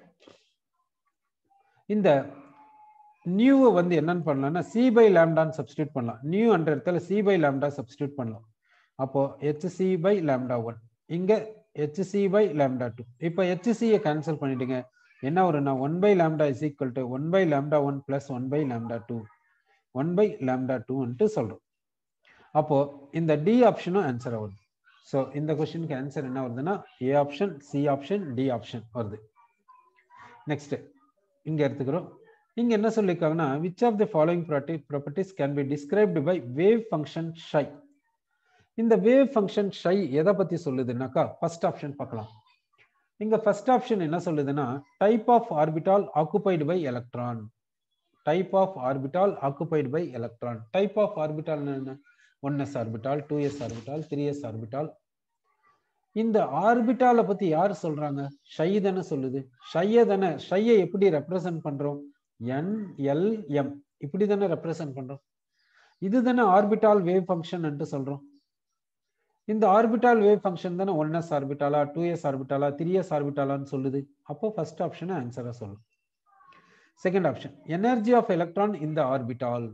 இந்த நியூவை வந்து என்னன்னு பண்ணலாம்னா சி பை லேம்டான்னு சப்ஸ்டியூட் பண்ணலாம் நியூ என்ற இடத்துல சி பை லேம்டா சப்ஸ்டியூட் பண்ணலாம் அப்போ ஹெச்சி பை லேம்டா ஒன் இங்க ஹெச்சி பை லேம்டா டூ இப்போ ஹெச்சியை கேன்சல் பண்ணிட்டீங்க என்ன வரும்னா one by lambda is equal to one by lambda one plus one by lambda two one by lambda டூன்ட்டு சொல்றோம் அப்போ இந்த டி ஆப்ஷனும் ஆன்சர் வருது ஸோ இந்த கொஸ்டினுக்கு ஆன்சர் என்ன வருதுன்னா A option C option D option வருது நெக்ஸ்ட் இங்க எடுத்துக்கிறோம் இங்க என்ன சொல்லியிருக்காங்கன்னா which of the following properties can be described by wave function psi இந்த வேவ் ஃபங்க்ஷன் ஷை எதை பத்தி சொல்லுதுன்னாக்கா ஃபர்ஸ்ட் ஆப்ஷன் பார்க்கலாம் இங்க ஃபர்ஸ்ட் ஆப்ஷன் என்ன சொல்லுதுன்னா type of orbital occupied by electron type of orbital occupied by electron type of orbital என்ன one s orbital two s orbital three s orbital இந்த ஆர்பிட்டால பத்தி யார் சொல்றாங்க ஷை தானே சொல்லுது ஷைய தானே ஷையை எப்படி ரெப்ரசன்ட் பண்றோம் என் எல் எம் இப்படி தானே ரெப்ரசன்ட் பண்றோம் இது தானே ஆர்பிட்டால் வேவ் ஃபங்க்ஷன் என்று சொல்றோம் இந்த ஆர்பிட்டால் வேவ் ஃபங்க்ஷன் தானே ஒன் எஸ் ஆர்பிட்டாலா டூ எஸ் ஆர்பிட்டாலா த்ரீ எஸ் ஆர்பிட்டாலான்னு சொல்லுது அப்போ ஃபர்ஸ்ட் ஆப்ஷனை ஆன்சரா சொல்லும் second option energy of electron இந்த ஆர்பிட்டால்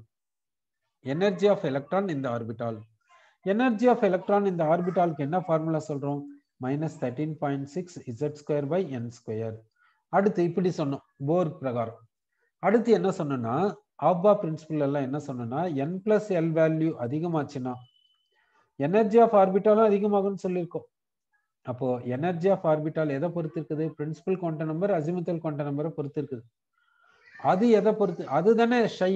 எனர்ஜி ஆஃப் எலக்ட்ரான் இந்த ஆர்பிட்டால் எனர்ஜி ஆஃப் எலக்ட்ரான் இந்த ஆர்பிட்டாலுக்கு என்ன ஃபார்முலா சொல்றோம் minus thirteen point six Z square by N square அடுத்து இப்படி சொன்னோம் போர் பிரகாரம் அடுத்து என்ன சொன்னோம்னா ஆப்பா பிரின்சிபல் எல்லாம் என்ன சொன்னோம்னா என் பிளஸ் எல் வேல்யூ அதிகமாச்சுன்னா எனர்ஜி ஆஃப் ஆர்பிட்டாலும் அதிகமாகும்னு சொல்லியிருக்கோம் அப்போ எனர்ஜி ஆஃப் ஆர்பிட்டால் எதை பொறுத்து இருக்குது principal quantum number azimuthal quantum நம்பரை பொறுத்து இருக்குது அது எதை பொறுத்து அதுதானே psi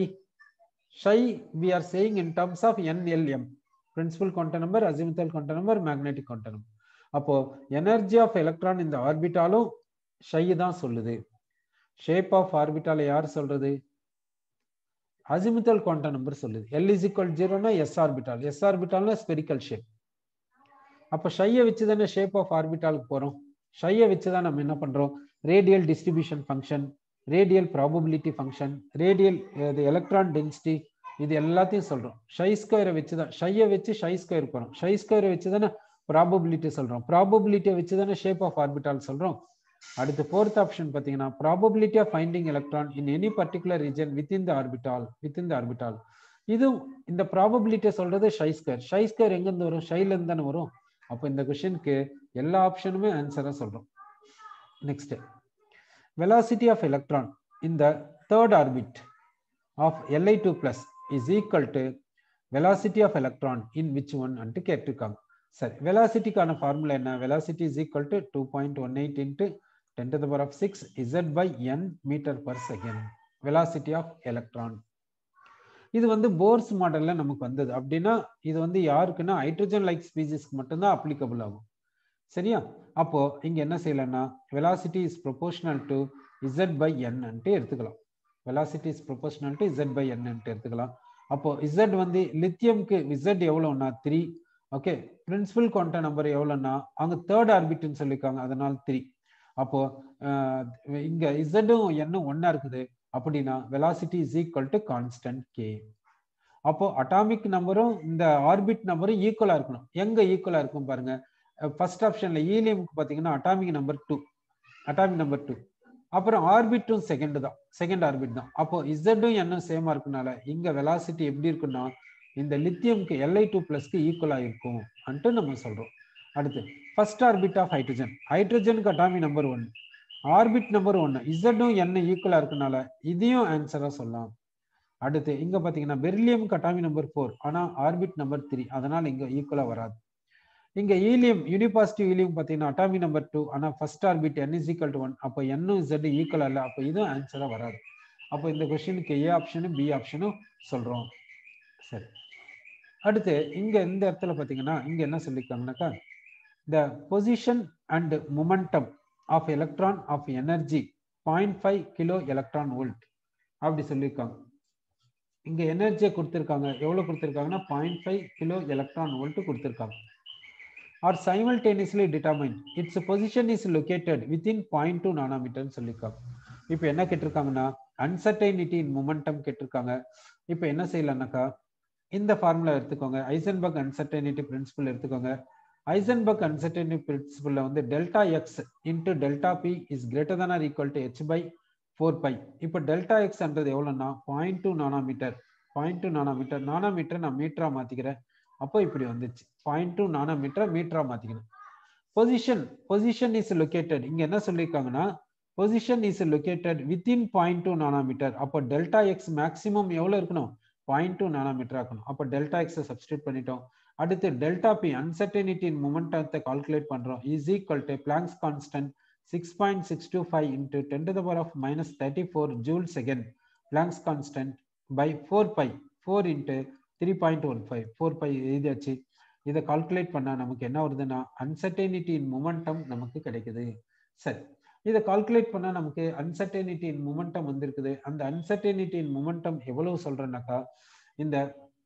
psi we are saying in terms of n l m principal quantum number azimuthal quantum number magnetic quantum number அப்போ எனர்ஜி ஆஃப் எலக்ட்ரான் இந்த ஆர்பிட்டாலும் ஷை தான் சொல்லுது ஷேப் ஆஃப் ஆர்பிட்டால யார் சொல்றது அசிமுத்தல் குவாண்டம் நம்பர் சொல்லுது எல் இஸ் ஈக்குவல் ஜீரோனா எஸ் ஆர்பிட்டால் எஸ் ஆர்பிட்டால்னா ஸ்பெரிக்கல் ஷேப் அப்போ ஷையை வச்சு தானே ஷேப் ஆஃப் ஆர்பிட்டாலுக்கு போகிறோம் ஷையை வச்சு தான் நம்ம என்ன பண்ணுறோம் radial distribution function radial probability function radial இது எலக்ட்ரான் டென்சிட்டி இது எல்லாத்தையும் சொல்கிறோம் ஷை ஸ்கொயரை வச்சு தான் ஷையை வச்சு ஷை ஸ்கொயர் போகிறோம் ஷை ஸ்கொயரை வச்சு தானே ப்ராபபிலிட்டி சொல்கிறோம் ப்ராபபிலிட்டியை வச்சு தானே ஷேப் ஆஃப் ஆர்பிட்டால் சொல்கிறோம் அடுத்து ஃபோர்த் ஆப்ஷன் பார்த்தீங்கன்னா probability of finding electron in any particular region within the orbital within the orbital இது இந்த ப்ராபபிலிட்டியை சொல்றது ஷை ஸ்கொயர் ஷை ஸ்கொயர் எங்கேருந்து வரும் ஷைலேருந்து தானே வரும் அப்போ இந்த கொஷனுக்கு எல்லா ஆப்ஷனுமே ஆன்சராக சொல்கிறோம் next velocity of electron in the third orbit of Li2 plus is equal to velocity of electron in which one அன்ட்டு கேட்டிருக்காங்க சரி வெலாசிட்டிக்கான ஃபார்முலா என்ன velocity is equal to two point one eight into ten to power of six Z by n metre per second velocity of electron இது வந்து force மாடல்ல நமக்கு வந்தது அப்படின்னா இது வந்து யாருக்குன்னா ஹைட்ரஜன் லைக் ஸ்பீசிஸ்க்கு மட்டும்தான் அப்ளிகபிள் ஆகும் சரியா அப்போ இங்க என்ன செய்யலாம்னா velocity is proportional to Z by என்னன்ட்டு எடுத்துக்கலாம் velocity is proportional to Z by என்னன்ட்டு எடுத்துக்கலாம் அப்போ இசட் வந்து லித்தியம்க்கு இசட் எவ்வளோன்னா three okay principal quantum number எவ்வளோன்னா அவங்க தேர்ட் ஆர்பிட்னு சொல்லியிருக்காங்க அதனால த்ரீ அப்போ இங்க இசட்டும் என்னும் ஒன்னா இருக்குது அப்படின்னா velocity is equal to constant K அப்போ அட்டாமிக் நம்பரும் இந்த ஆர்பிட் நம்பரும் ஈக்குவலா இருக்கணும் எங்க ஈக்குவலா இருக்கும் பாருங்க ஃபர்ஸ்ட் ஆப்ஷன்ல ஈலியமுக்கு பாத்தீங்கன்னா atomic number two atomic number two அப்புறம் ஆர்பிட்டும் செகண்ட் தான் செகண்ட் ஆர்பிட் தான் அப்போ இசட்டும் என்னும் சேமா இருக்கனால இங்க வெலாசிட்டி எப்படி இருக்குன்னா இந்த லித்தியம்க்கு எல்ஐ டூ பிளஸ்க்கு ஈக்குவலா இருக்கும் அன்ட்டு நம்ம சொல்றோம் அடுத்து ஃபர்ஸ்ட் ஆர்பிட் ஆஃப் ஹைட்ரஜன் ஹைட்ரஜனுக்கு atomic number one orbit number ஒன்னு இசட்டும் என்ன ஈக்குவலா இருக்கனால இதையும் ஆன்சரா சொல்லலாம் அடுத்து இங்க பாத்தீங்கன்னா பெர்லியம்க்கு அட்டாமிக் நம்பர் ஃபோர் ஆனா ஆர்பிட் நம்பர் த்ரீ அதனால இங்க ஈக்குவலா வராது இங்க ஈலியம் யூனிபாசிட்டிவ் ஈலியம் பாத்தீங்கன்னா அட்டாமி நம்பர் டூ ஆனா first orbit n is equal to one அப்போ என்னும் இசட் ஈக்குவல் அல்ல அப்போ இதுவும் ஆன்சரா வராது அப்போ இந்த கொஸ்டினுக்கு ஏ ஆப்ஷனும் பி ஆப்ஷனும் சொல்றோம் சரி அடுத்து இங்க இந்த இடத்துல பாத்தீங்கன்னா இங்க என்ன சொல்லியிருக்காங்கனாக்கா the position and momentum of electron of energy point five kilo electron volt அப்படி சொல்லியிருக்காங்க இங்க எனர்ஜியை கொடுத்துருக்காங்க எவ்வளவு கொடுத்துருக்காங்கன்னா point five kilo electron volt கொடுத்துருக்காங்க are simultaneously determine its position is located within point two நானோமீட்டர்னு சொல்லியிருக்காங்க இப்போ என்ன கேட்டிருக்காங்கன்னா அன்சர்டைனிட்டி இன் மொமெண்டம் கேட்டிருக்காங்க இப்போ என்ன செய்யலாம்னாக்கா இந்த ஃபார்முலா எடுத்துக்கோங்க ஐசன்பர்க் அன்சர்டைனிட்டி பிரின்சிபல் எடுத்துக்கோங்க ஐசன்பர்க் அன்சர்டைனிட்டி பிரின்சிபல்ல வந்து delta x into delta p is greater than or equal to H by four pi இப்போ டெல்டா எக்ஸ்ன்றது எவ்வளோன்னா point two nanometre point two nanometre nanometre நான் மீட்டரா மாத்திக்கிறேன் அப்போ இப்படி வந்துச்சு பாயிண்ட் டூ நானோமீட்டர் மீட்டரா மாத்திக்கணும் பொசிஷன் பொசிஷன் இஸ் லொக்கேட்டட் இங்க என்ன சொல்லியிருக்காங்கன்னா position is located within point two nanometre அப்போ டெல்டா எக்ஸ் மேக்ஸிமம் எவ்வளவு இருக்கணும் பாயிண்ட் டூ நானோமீட்டர் ஆக்கணும் அப்போ டெல்டா எக்ஸ் சப்ஸ்டியூட் பண்ணிட்டோம் அடுத்து டெல்டா பி அன்சர்டனிட்டி இன் மொமெண்டத்தை கால்குலேட் பண்றோம் is equal to Planck's constant six point six two five into ten to the power of minus thirty four joule second Planck's constant by four pi four into three point one five four by எழுதியாச்சு இதை calculate பண்ணால் நமக்கு என்ன வருதுன்னா uncertainty in momentum நமக்கு கிடைக்குது சரி இதை கால்குலேட் பண்ணால் நமக்கு அன்சர்டனிட்டி இன் மொமெண்டம் வந்திருக்குது அந்த அன்சர்டனிட்டி இன் மொமெண்டம் எவ்வளவு சொல்றேன்னாக்கா இந்த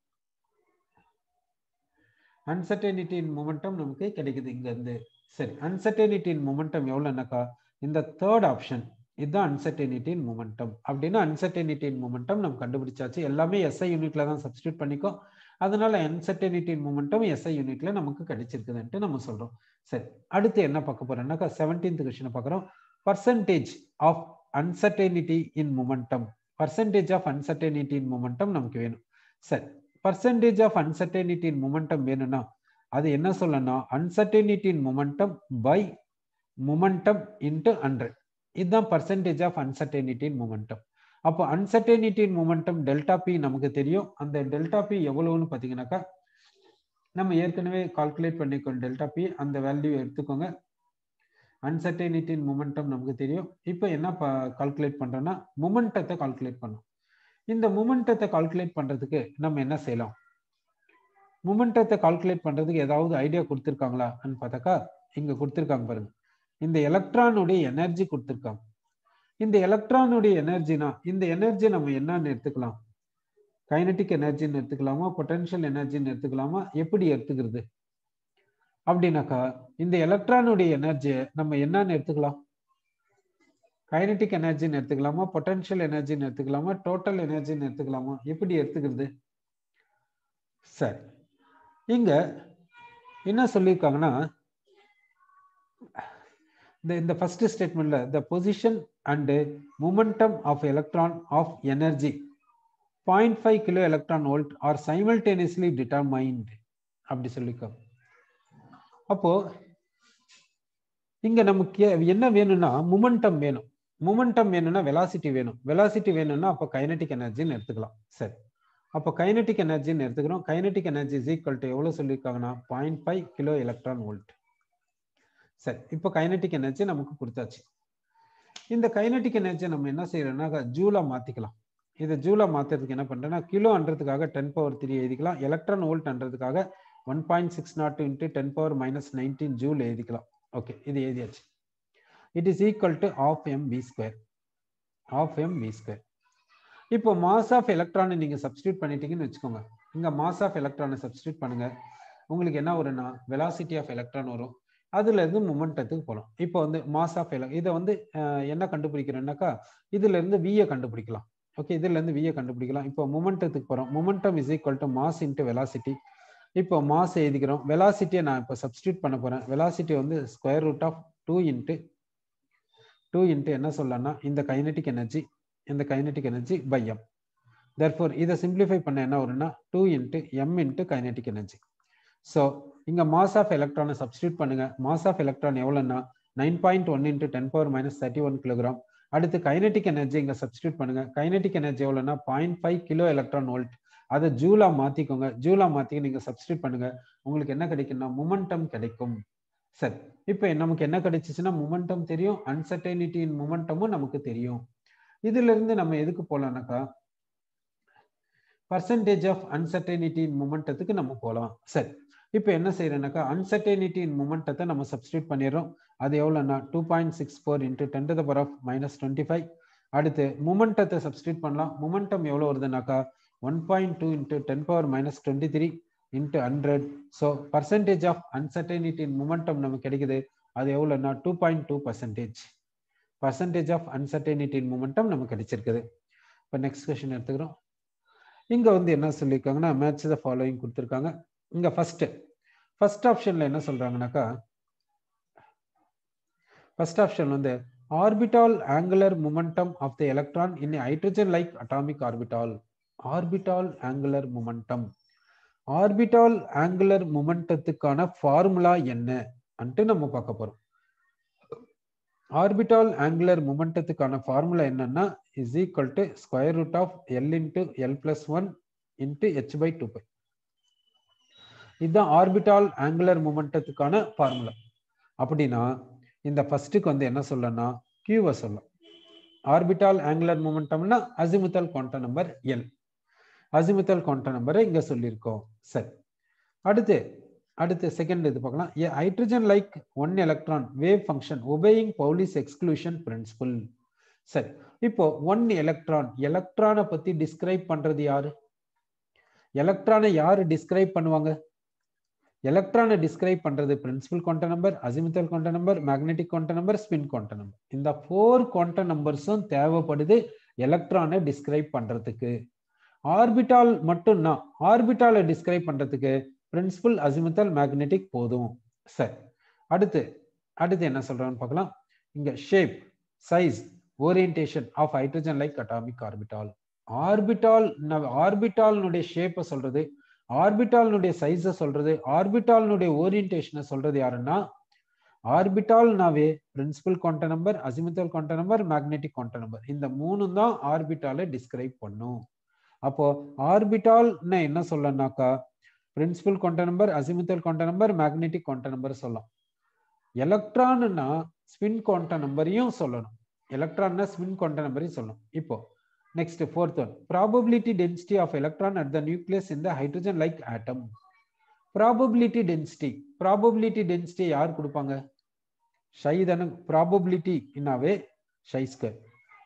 அன்சர்டனிட்டி இன் மொமெண்டம் நமக்கு கிடைக்குது இங்க இருந்து சரி அன்சர்டனிட்டி இன் மொமெண்டம் எவ்வளோனாக்கா இந்த தேர்ட் ஆப்ஷன் இதுதான் அன்சர்டனிட்டி இன் மொமெண்டம் அப்படின்னா அன்சர்டனிட்டி இன் மொமெண்டம் நம்ம கண்டுபிடிச்சாச்சு எல்லாமே எஸ்ஐ யூனிட்ல தான் சப்ஸ்டியூட் பண்ணிக்கோ அதனால அன்சர்டனிட்டி இன் மொமெண்டம் எஸ்ஐ யூனிட்ல நமக்கு கிடைச்சிருக்குதுன்ட்டு நம்ம சொல்றோம் சரி அடுத்து என்ன பார்க்க போறோம்னாக்கா செவன்டீன்த் கொஸ்டின் பார்க்குறோம் percentage of uncertainty in momentum percentage of uncertainty in momentum நமக்கு வேணும் சரி percentage of uncertainty in momentum வேணும்னா அது என்ன சொல்லணும் uncertainty in momentum by momentum into hundred இதுதான் percentage of uncertainty in momentum அப்போ uncertainty in momentum delta p நமக்கு தெரியும் அந்த டெல்டா பி எவ்வளவுன்னு பார்த்தீங்கன்னாக்கா நம்ம ஏற்கனவே கால்குலேட் பண்ணிக்கோம் டெல்டா பி அந்த வேல்யூ எடுத்துக்கோங்க அன்சர்டனிட்டி இன் மொமெண்டம் நமக்கு தெரியும் இப்போ என்ன கால்குலேட் பண்றோம்னா மொமெண்டத்தை கால்குலேட் பண்ணோம் இந்த மொமெண்டத்தை கால்குலேட் பண்றதுக்கு நம்ம என்ன செய்யலாம் மொமெண்டத்தை கால்குலேட் பண்றதுக்கு ஏதாவது ஐடியா கொடுத்துருக்காங்களான்னு பார்த்தாக்கா இங்க கொடுத்துருக்காங்க பாருங்க இந்த எலக்ட்ரானுடைய எனர்ஜி கொடுத்துருக்காங்க இந்த எலக்ட்ரானுடைய எனர்ஜினா இந்த எனர்ஜி நம்ம என்னன்னு எடுத்துக்கலாம் கைனட்டிக் எனர்ஜின்னு எடுத்துக்கலாமா பொட்டன்ஷியல் எனர்ஜின்னு எடுத்துக்கலாமா எப்படி எடுத்துக்கிறது அப்படின்னாக்கா இந்த எலக்ட்ரானுடைய எனர்ஜியை நம்ம என்னன்னு எடுத்துக்கலாம் கைனட்டிக் எனர்ஜின்னு எடுத்துக்கலாமா பொட்டன்ஷியல் எனர்ஜின்னு எடுத்துக்கலாமா டோட்டல் எனர்ஜின்னு எடுத்துக்கலாமா எப்படி எடுத்துக்கிறது சரி இங்க என்ன சொல்லியிருக்காங்கன்னா இந்த இந்த ஃபர்ஸ்ட் ஸ்டேட்மெண்ட்ல the position and momentum of electron of energy point five kilo electron volt are simultaneously determined அப்படி சொல்லியிருக்காங்க அப்போ இங்க நமக்கு என்ன வேணும்னா மூமெண்டம் வேணும் மூமெண்டம் வேணும்னா வெலாசிட்டி வேணும் வெலாசிட்டி வேணும்னா அப்போ கைனட்டிக் எனர்ஜின்னு எடுத்துக்கலாம் சரி அப்போ கைனட்டிக் எனர்ஜின்னு எடுத்துக்கிறோம் kinetic energy is equal to எவ்வளோ சொல்லியிருக்காங்கன்னா point five kilo electron volt சரி இப்போ கைனட்டிக் எனர்ஜி நமக்கு கொடுத்தாச்சு இந்த கைனட்டிக் எனர்ஜி நம்ம என்ன செய்யறோம்னா ஜூலா மாத்திக்கலாம் இதை ஜூலா மாத்துறதுக்கு என்ன பண்றேன்னா கிலோன்றதுக்காக டென் பவர் த்ரீ எழுதிக்கலாம் எலக்ட்ரான் வோல்ட்ன்றதுக்காக one point six nought into ten power minus nineteen joule எழுதிக்கலாம் ஓகே இது எழுதியாச்சு it is equal to half m v square half m v square இப்போ மாஸ் ஆஃப் எலக்ட்ரானை நீங்க சப்ஸ்டியூட் பண்ணிட்டீங்கன்னு வச்சுக்கோங்க இங்க மாஸ் ஆஃப் எலக்ட்ரானை சப்ஸ்டியூட் பண்ணுங்க உங்களுக்கு என்ன வரும்னா வெலாசிட்டி ஆஃப் எலக்ட்ரான் வரும் அதுல இருந்து மொமெண்டத்துக்கு போகலாம் இப்போ வந்து மாஸ் ஆஃப் எலக் இதை வந்து என்ன கண்டுபிடிக்கிறோம்னாக்கா இதுல இருந்து வியை கண்டுபிடிக்கலாம் ஓகே இதுல இருந்து வியை கண்டுபிடிக்கலாம் இப்போ மொமெண்டத்துக்கு போறோம் momentum is equal to mass into velocity இப்போ மாஸ் எழுதிக்கிறோம் வெலாசிட்டியை நான் இப்போ சப்ஸ்டியூட் பண்ண போறேன் வெலாசிட்டி வந்து square root of two into two into என்ன சொல்லலாம்னா இந்த கைனட்டிக் எனர்ஜி இந்த kinetic energy by m therefore இதை சிம்பிளிஃபை பண்ண என்ன வரும்னா two into m into kinetic energy so இங்க மாஸ் ஆஃப் எலக்ட்ரானை சப்ஸ்டியூட் பண்ணுங்க மாஸ் ஆஃப் எலக்ட்ரான் எவ்வளோன்னா nine point one into ten power minus thirty one kilogram அடுத்து கைனட்டிக் எனர்ஜி இங்க சப்ஸ்டியூட் பண்ணுங்க கைனட்டிக் எனர்ஜி எவ்வளோன்னா point five kilo electron volt அதை ஜூலா மாத்திக்கோங்க ஜூலா மாத்தி நீங்க சப்ஸ்டியூட் பண்ணுங்க உங்களுக்கு என்ன கிடைக்கும்னா மொமெண்டம் கிடைக்கும் சரி இப்போ நமக்கு என்ன கிடைச்சிச்சுன்னா மொமெண்டம் தெரியும் அன்சர்டைனிட்டி இன் மொமெண்டமும் நமக்கு தெரியும் இதுல இருந்து நம்ம எதுக்கு போலாம்னாக்கா பர்சன்டேஜ் ஆஃப் அன்சர்டைனிட்டி இன் மொமெண்டத்துக்கு நம்ம போகலாம் சரி இப்போ என்ன செய்யறேன்னாக்கா அன்சர்டைனிட்டி இன் மொமெண்டத்தை நம்ம சப்ஸ்டியூட் பண்ணிடுறோம் அது எவ்வளோன்னா two point six four into ten to the power of minus twenty five அடுத்து மொமெண்டத்தை சப்ஸ்டியூட் பண்ணலாம் மொமெண்டம் எவ்வளோ வருதுனாக்கா one point two into ten power minus twenty three into hundred so percentage of uncertainty in momentum நமக்கு கிடைக்குது அது எவ்வளோன்னா two point two percentage percentage of uncertainty in momentum நமக்கு கிடைச்சிருக்குது இப்போ நெக்ஸ்ட் கொஸ்டின் எடுத்துக்கிறோம் இங்கே வந்து என்ன சொல்லியிருக்காங்கன்னா மேட்ச் த ஃபாலோயிங் கொடுத்துருக்காங்க இங்கே ஃபர்ஸ்ட் ஃபர்ஸ்ட் ஆப்ஷனில் என்ன சொல்கிறாங்கனாக்கா ஃபர்ஸ்ட் ஆப்ஷன் வந்து orbital angular momentum of the electron in hydrogen like atomic orbital orbital angular momentum orbital angular மொமெண்டத்துக்கான ஃபார்முலா என்ன அன்ட்டு நம்ம பார்க்க போறோம் ஆர்பிட்டால் ஆங்குலர் மொமெண்டத்துக்கான ஃபார்முலா என்னன்னா is equal to square root of l into l plus one into h by two pi இதுதான் orbital angular மொமெண்டத்துக்கான ஃபார்முலா அப்படின்னா இந்த ஃபர்ஸ்ட்டுக்கு வந்து என்ன சொல்லலாம் கியூவை சொல்லலாம் ஆர்பிட்டால் ஆங்குலர் மொமெண்டம்னா azimuthal quantum number l azimuthal quantum நம்பரை இங்க சொல்லியிருக்கோம் சரி அடுத்து அடுத்து செகண்ட் இது பார்க்கலாம் a hydrogen like one electron wave function obeying Pauli's exclusion principle சரி இப்போ ஒன் எலக்ட்ரான் எலக்ட்ரானை பத்தி டிஸ்கிரைப் பண்றது யாரு எலக்ட்ரானை யாரு டிஸ்கிரைப் பண்ணுவாங்க எலக்ட்ரானை டிஸ்கிரைப் பண்றது principal quantum number azimuthal quantum number magnetic quantum number spin quantum number இந்த ஃபோர் குவாண்டம் நம்பர்ஸும் தேவைப்படுது எலக்ட்ரானை டிஸ்கிரைப் பண்றதுக்கு ஆர்பிட்டால் மட்டும்தான் ஆர்பிட்டாலை டிஸ்கிரைப் பண்றதுக்கு பிரின்சிபல் அசிமுத்தல் மேக்னெட்டிக் போதும் சரி அடுத்து அடுத்து என்ன சொல்றான்னு பார்க்கலாம் இங்க shape size orientation of hydrogen like atomic orbital orbital ஆர்பிட்டால்னுடைய ஷேப்பை சொல்றது ஆர்பிட்டால்னுடைய சைஸை சொல்றது ஆர்பிட்டால்னுடைய ஓரியன்டேஷனை சொல்றது யாருன்னா ஆர்பிட்டால்னாவே principal quantum number azimuthal quantum number magnetic quantum number இந்த மூணும் தான் ஆர்பிட்டாலை டிஸ்கிரைப் பண்ணும் அப்போ ஆர்பிட்டால்னா என்ன சொல்லனாக்கா principal quantum number azimuthal quantum number magnetic quantum number சொல்லலாம் எலக்ட்ரான்னா ஸ்பின் குவாண்டம் நம்பரையும் சொல்லணும் எலக்ட்ரான்னா ஸ்பின் குவாண்டம் நம்பரையும் சொல்லணும் இப்போ next fourth one probability density of electron at the nucleus இந்த hydrogen like atom probability density probability density யார் கொடுப்பாங்க ஷை தானே ப்ராபபிலிட்டினாவே ஷை ஸ்கொயர்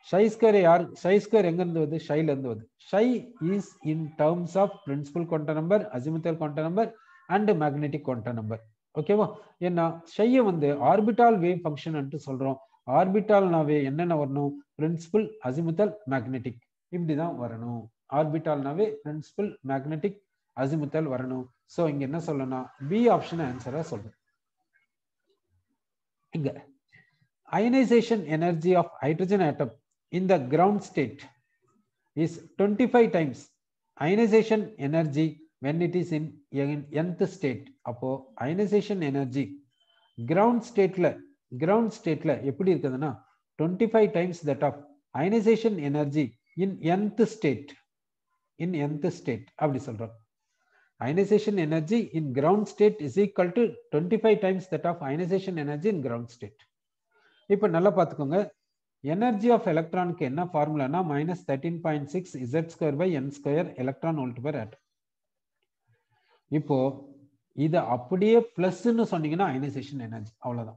ஷை ஸ்கொயர் யார் ஷை ஸ்கொயர் எங்க இருந்து வருது ஷைல இருந்து வருது psi is in terms of principal quantum number azimuthal quantum number and magnetic quantum number ஓகேவா ஏன்னா ஷையை வந்து ஆர்பிட்டால் வேவ் ஃபங்க்ஷன் சொல்றோம் ஆர்பிட்டால்னாவே என்னென்ன வரணும் பிரின்சிபல் அசிமுத்தல் மேக்னெட்டிக் இப்படிதான் வரணும் ஆர்பிட்டால்னாவே பிரின்சிபல் மேக்னெட்டிக் அசிமுத்தல் வரணும் ஸோ இங்க என்ன சொல்லணும் பி ஆப்ஷன் ஆன்சரா சொல்றேன் இங்க ionization energy of hydrogen atom in the ground state is 25 times ionization energy when it is in nth state அப்போ ionization energy ground stateல ground stateல எப்படி இருக்குதுன்னா 25 times that of ionization energy in nth state in nth state அப்படி சொல்றோம் ionization energy in ground state is equal to 25 times that of ionization energy in ground state இப்போ நல்லா பார்த்துக்கோங்க energy of எலக்ட்ரானுக்கு என்ன ஃபார்முலானா minus thirteen point six Z square by N square electron volt per atom இப்போ இதை அப்படியே பிளஸ்ன்னு சொன்னீங்கன்னா அயனைசேஷன் எனர்ஜி அவ்வளவுதான்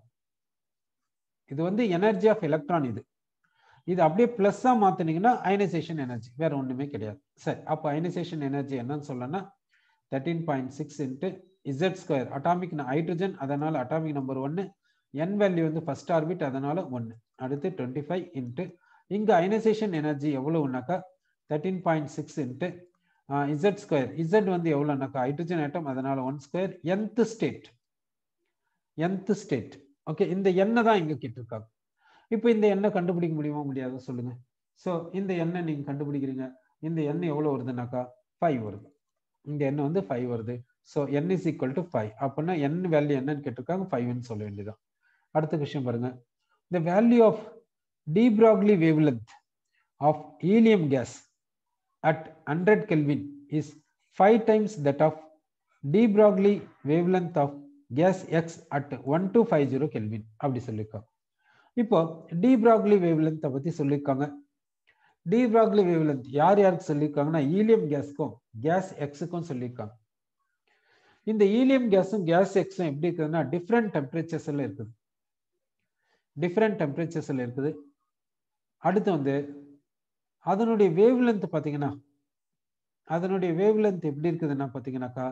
இது வந்து எனர்ஜி ஆஃப் எலக்ட்ரான் இது இது அப்படியே பிளஸ்ஸா மாத்தினீங்கன்னா அயனைசேஷன் எனர்ஜி வேற ஒண்ணுமே கிடையாது சரி அப்போ அயனைசேஷன் எனர்ஜி என்னன்னு சொல்லனா thirteen point six into z square atomic hydrogen அதனால அட்டாமிக் நம்பர் ஒன்னு என் வேல்யூ வந்து ஃபர்ஸ்ட் ஆர்பிட் அதனால ஒன்று அடுத்து டுவெண்ட்டி ஃபைவ் இன்ட்டு இங்கே அயனைசேஷன் எனர்ஜி எவ்வளவுனாக்கா thirteen point six into z square z வந்து எவ்வளோனாக்கா ஹைட்ரஜன் ஆட்டம் அதனால one square nth state nth state okay இந்த எண்ணெய் தான் இங்கே கேட்டிருக்காங்க இப்போ இந்த எண்ணெய் கண்டுபிடிக்க முடியுமா முடியாதா சொல்லுங்க ஸோ இந்த எண்ணெய் நீங்கள் கண்டுபிடிக்கிறீங்க இந்த எண்ணெய் எவ்வளோ வருதுனாக்கா ஃபைவ் வருது இந்த எண்ணெய் வந்து ஃபைவ் வருது so n is equal to five அப்படின்னா என் வேல்யூ என்னன்னு கேட்டிருக்காங்க ஃபைவ்னு சொல்ல வேண்டியதான் அடுத்த விஷயம் பாருங்க the value of de Broglie wavelength of helium gas at 100 Kelvin is 5 times that of de Broglie wavelength of gas X at 1250 Kelvin அப்படி சொல்லியிருக்காங்க இப்போ டி பிராக்லி வேவ்லென்த்தை பத்தி சொல்லியிருக்காங்க டி பிராக்லி வேவ்லென்த் யார் யாருக்கு சொல்லியிருக்காங்கன்னா ஈலியம் கேஸ்க்கும் கேஸ் எக்ஸுக்கும் சொல்லியிருக்காங்க இந்த ஈலியம் கேஸும் கேஸ் எக்ஸும் எப்படி இருக்குதுன்னா டிஃப்ரெண்ட் டெம்பரேச்சர்ஸ்ல இருக்குது டிஃப்ரெண்ட் டெம்பரேச்சர்ஸில் இருக்குது அடுத்து வந்து அதனுடைய வேவ் லென்த் பார்த்தீங்கன்னா அதனுடைய வேவ் லென்த் எப்படி இருக்குதுன்னா பார்த்தீங்கன்னாக்கா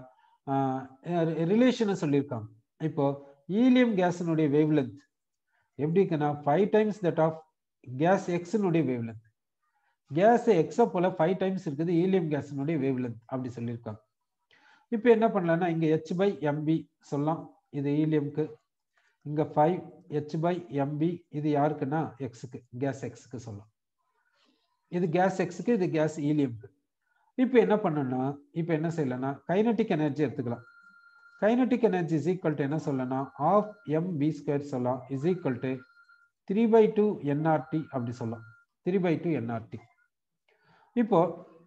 ரிலேஷனை சொல்லியிருக்காங்க இப்போ ஈலியம் கேஸினுடைய வேவ் லென்த் எப்படி இருக்குன்னா five times that of gas எக்ஸினுடைய வேவ் லென்த் கேஸ் எக்ஸை போல ஃபைவ் டைம்ஸ் இருக்குது ஈலியம் கேஸினுடைய வேவ் லென்த் அப்படி சொல்லியிருக்காங்க இப்போ என்ன பண்ணலாம்னா இங்கே ஹெச் பை எம்பி சொல்லலாம் இது ஈலியம்க்கு இங்க ஃபைவ் ஹெச் பை எம்பி இது யாருக்குன்னா எக்ஸுக்கு கேஸ் எக்ஸுக்கு சொல்லலாம் இது கேஸ் எக்ஸுக்கு இது கேஸ் ஈலியம்க்கு இப்போ என்ன பண்ணணும்னா இப்போ என்ன செய்யலாம்னா கைனட்டிக் எனர்ஜி எடுத்துக்கலாம் kinetic energy is equal to என்ன சொல்லலாம் ஆஃப் எம் பி ஸ்கொயர் சொல்லலாம் is equal to three by two nRT அப்படி சொல்லலாம் த்ரீ பை டூ என்ஆர்டி இப்போ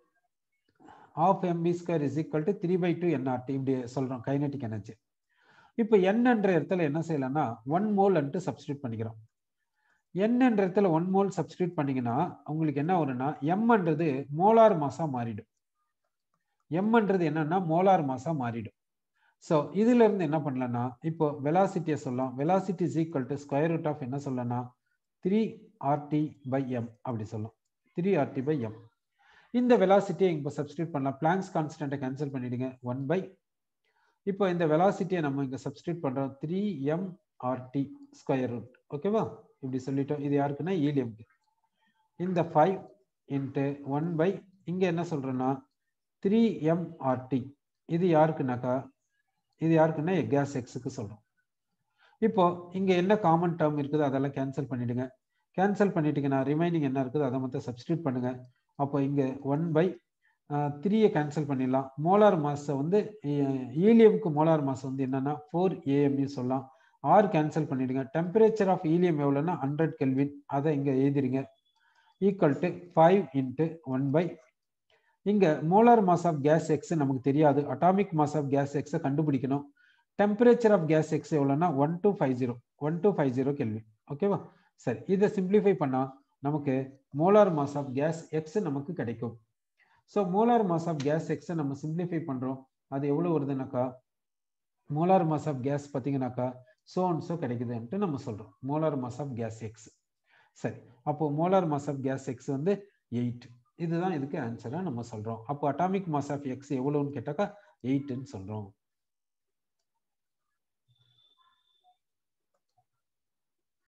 half m v square is equal to three by two nRT இப்படி சொல்றோம் kinetic energy இப்போ n என்ற இடத்துல என்ன செய்யலாம்னா ஒன் மோல் அன்ட்டு சப்ஸ்டியூட் பண்ணிக்கிறோம் என் என்ற இடத்துல ஒன் மோல் சப்ஸ்டியூட் பண்ணீங்கன்னா உங்களுக்கு என்ன வரும்னா எம்ன்றது மோலார் மாசா மாறிடும் எம்ன்றது என்னன்னா மோலார் மாசா மாறிடும் ஸோ இதுல இருந்து என்ன பண்ணலாம்னா இப்போ வெலாசிட்டியை சொல்லலாம் velocity is equal to square root of என்ன சொல்லலாம் த்ரீ ஆர்டி பை எம் அப்படி சொல்லலாம் த்ரீ ஆர்டி பை எம் இந்த வெலாசிட்டியை இப்போ சப்ஸ்டியூட் பண்ணலாம் பிளாங்ஸ் கான்ஸ்டன்ட்டை கேன்சல் பண்ணிடுங்க ஒன் பை இப்போ இந்த வெலாசிட்டியை நம்ம இங்கே சப்ஸ்டியூட் பண்ணுறோம் three M RT square root ஓகேவா இப்படி சொல்லிட்டோம் இது யாருக்குன்னா ஈலியம்க்கு இந்த ஃபைவ் இன்ட்டு ஒன் பை இங்கே என்ன சொல்கிறோன்னா த்ரீ எம் ஆர்டி இது யாருக்குனாக்கா இது யாருக்குன்னா கேஸ் எக்ஸுக்கு சொல்கிறோம் இப்போ இங்கே என்ன காமன் டேர்ம் இருக்குது அதெல்லாம் கேன்சல் பண்ணிடுங்க கேன்சல் பண்ணிட்டீங்கன்னா ரிமைனிங் என்ன இருக்குது அதை மட்டும் சப்ஸ்டியூட் பண்ணுங்க அப்போ இங்கே ஒன் பை த்ரீயை கேன்சல் பண்ணிடலாம் மோலார் மாஸை வந்து ஈலியம்க்கு மோலார் மாஸ் வந்து என்னன்னா ஃபோர் ஏஎம்னு சொல்லலாம் ஆர் கேன்சல் பண்ணிடுங்க டெம்பரேச்சர் ஆஃப் ஈலியம் எவ்வளோன்னா ஹண்ட்ரட் கெல்வின் அதை இங்கே எழுதிருங்க equal to five into one by இங்கே molar mass of gas x நமக்கு தெரியாது அட்டாமிக் மாஸ் ஆஃப் கேஸ் எக்ஸை கண்டுபிடிக்கணும் டெம்பரேச்சர் ஆஃப் கேஸ் எக்ஸ் எவ்வளோன்னா one two five zero one two five zero kelvin ஓகேவா சரி இதை சிம்பிளிஃபை பண்ணால் நமக்கு molar mass of gas x நமக்கு கிடைக்கும் so molar mass of gas எக்ஸை நம்ம சிம்பிளிஃபை பண்ணுறோம் அது எவ்வளோ வருதுனாக்கா மோலார் மாஸ் ஆஃப் கேஸ் பார்த்தீங்கன்னாக்கா சோ அண்ட் சோ கிடைக்குதுன்ட்டு நம்ம சொல்கிறோம் molar mass of gas x சரி அப்போ molar mass of gas x வந்து எயிட் இதுதான் இதுக்கு ஆன்சரா நம்ம சொல்றோம் அப்போ அட்டாமிக் மாஸ் ஆஃப் எக்ஸ் எவ்வளோன்னு கேட்டாக்கா எயிட்னு சொல்றோம்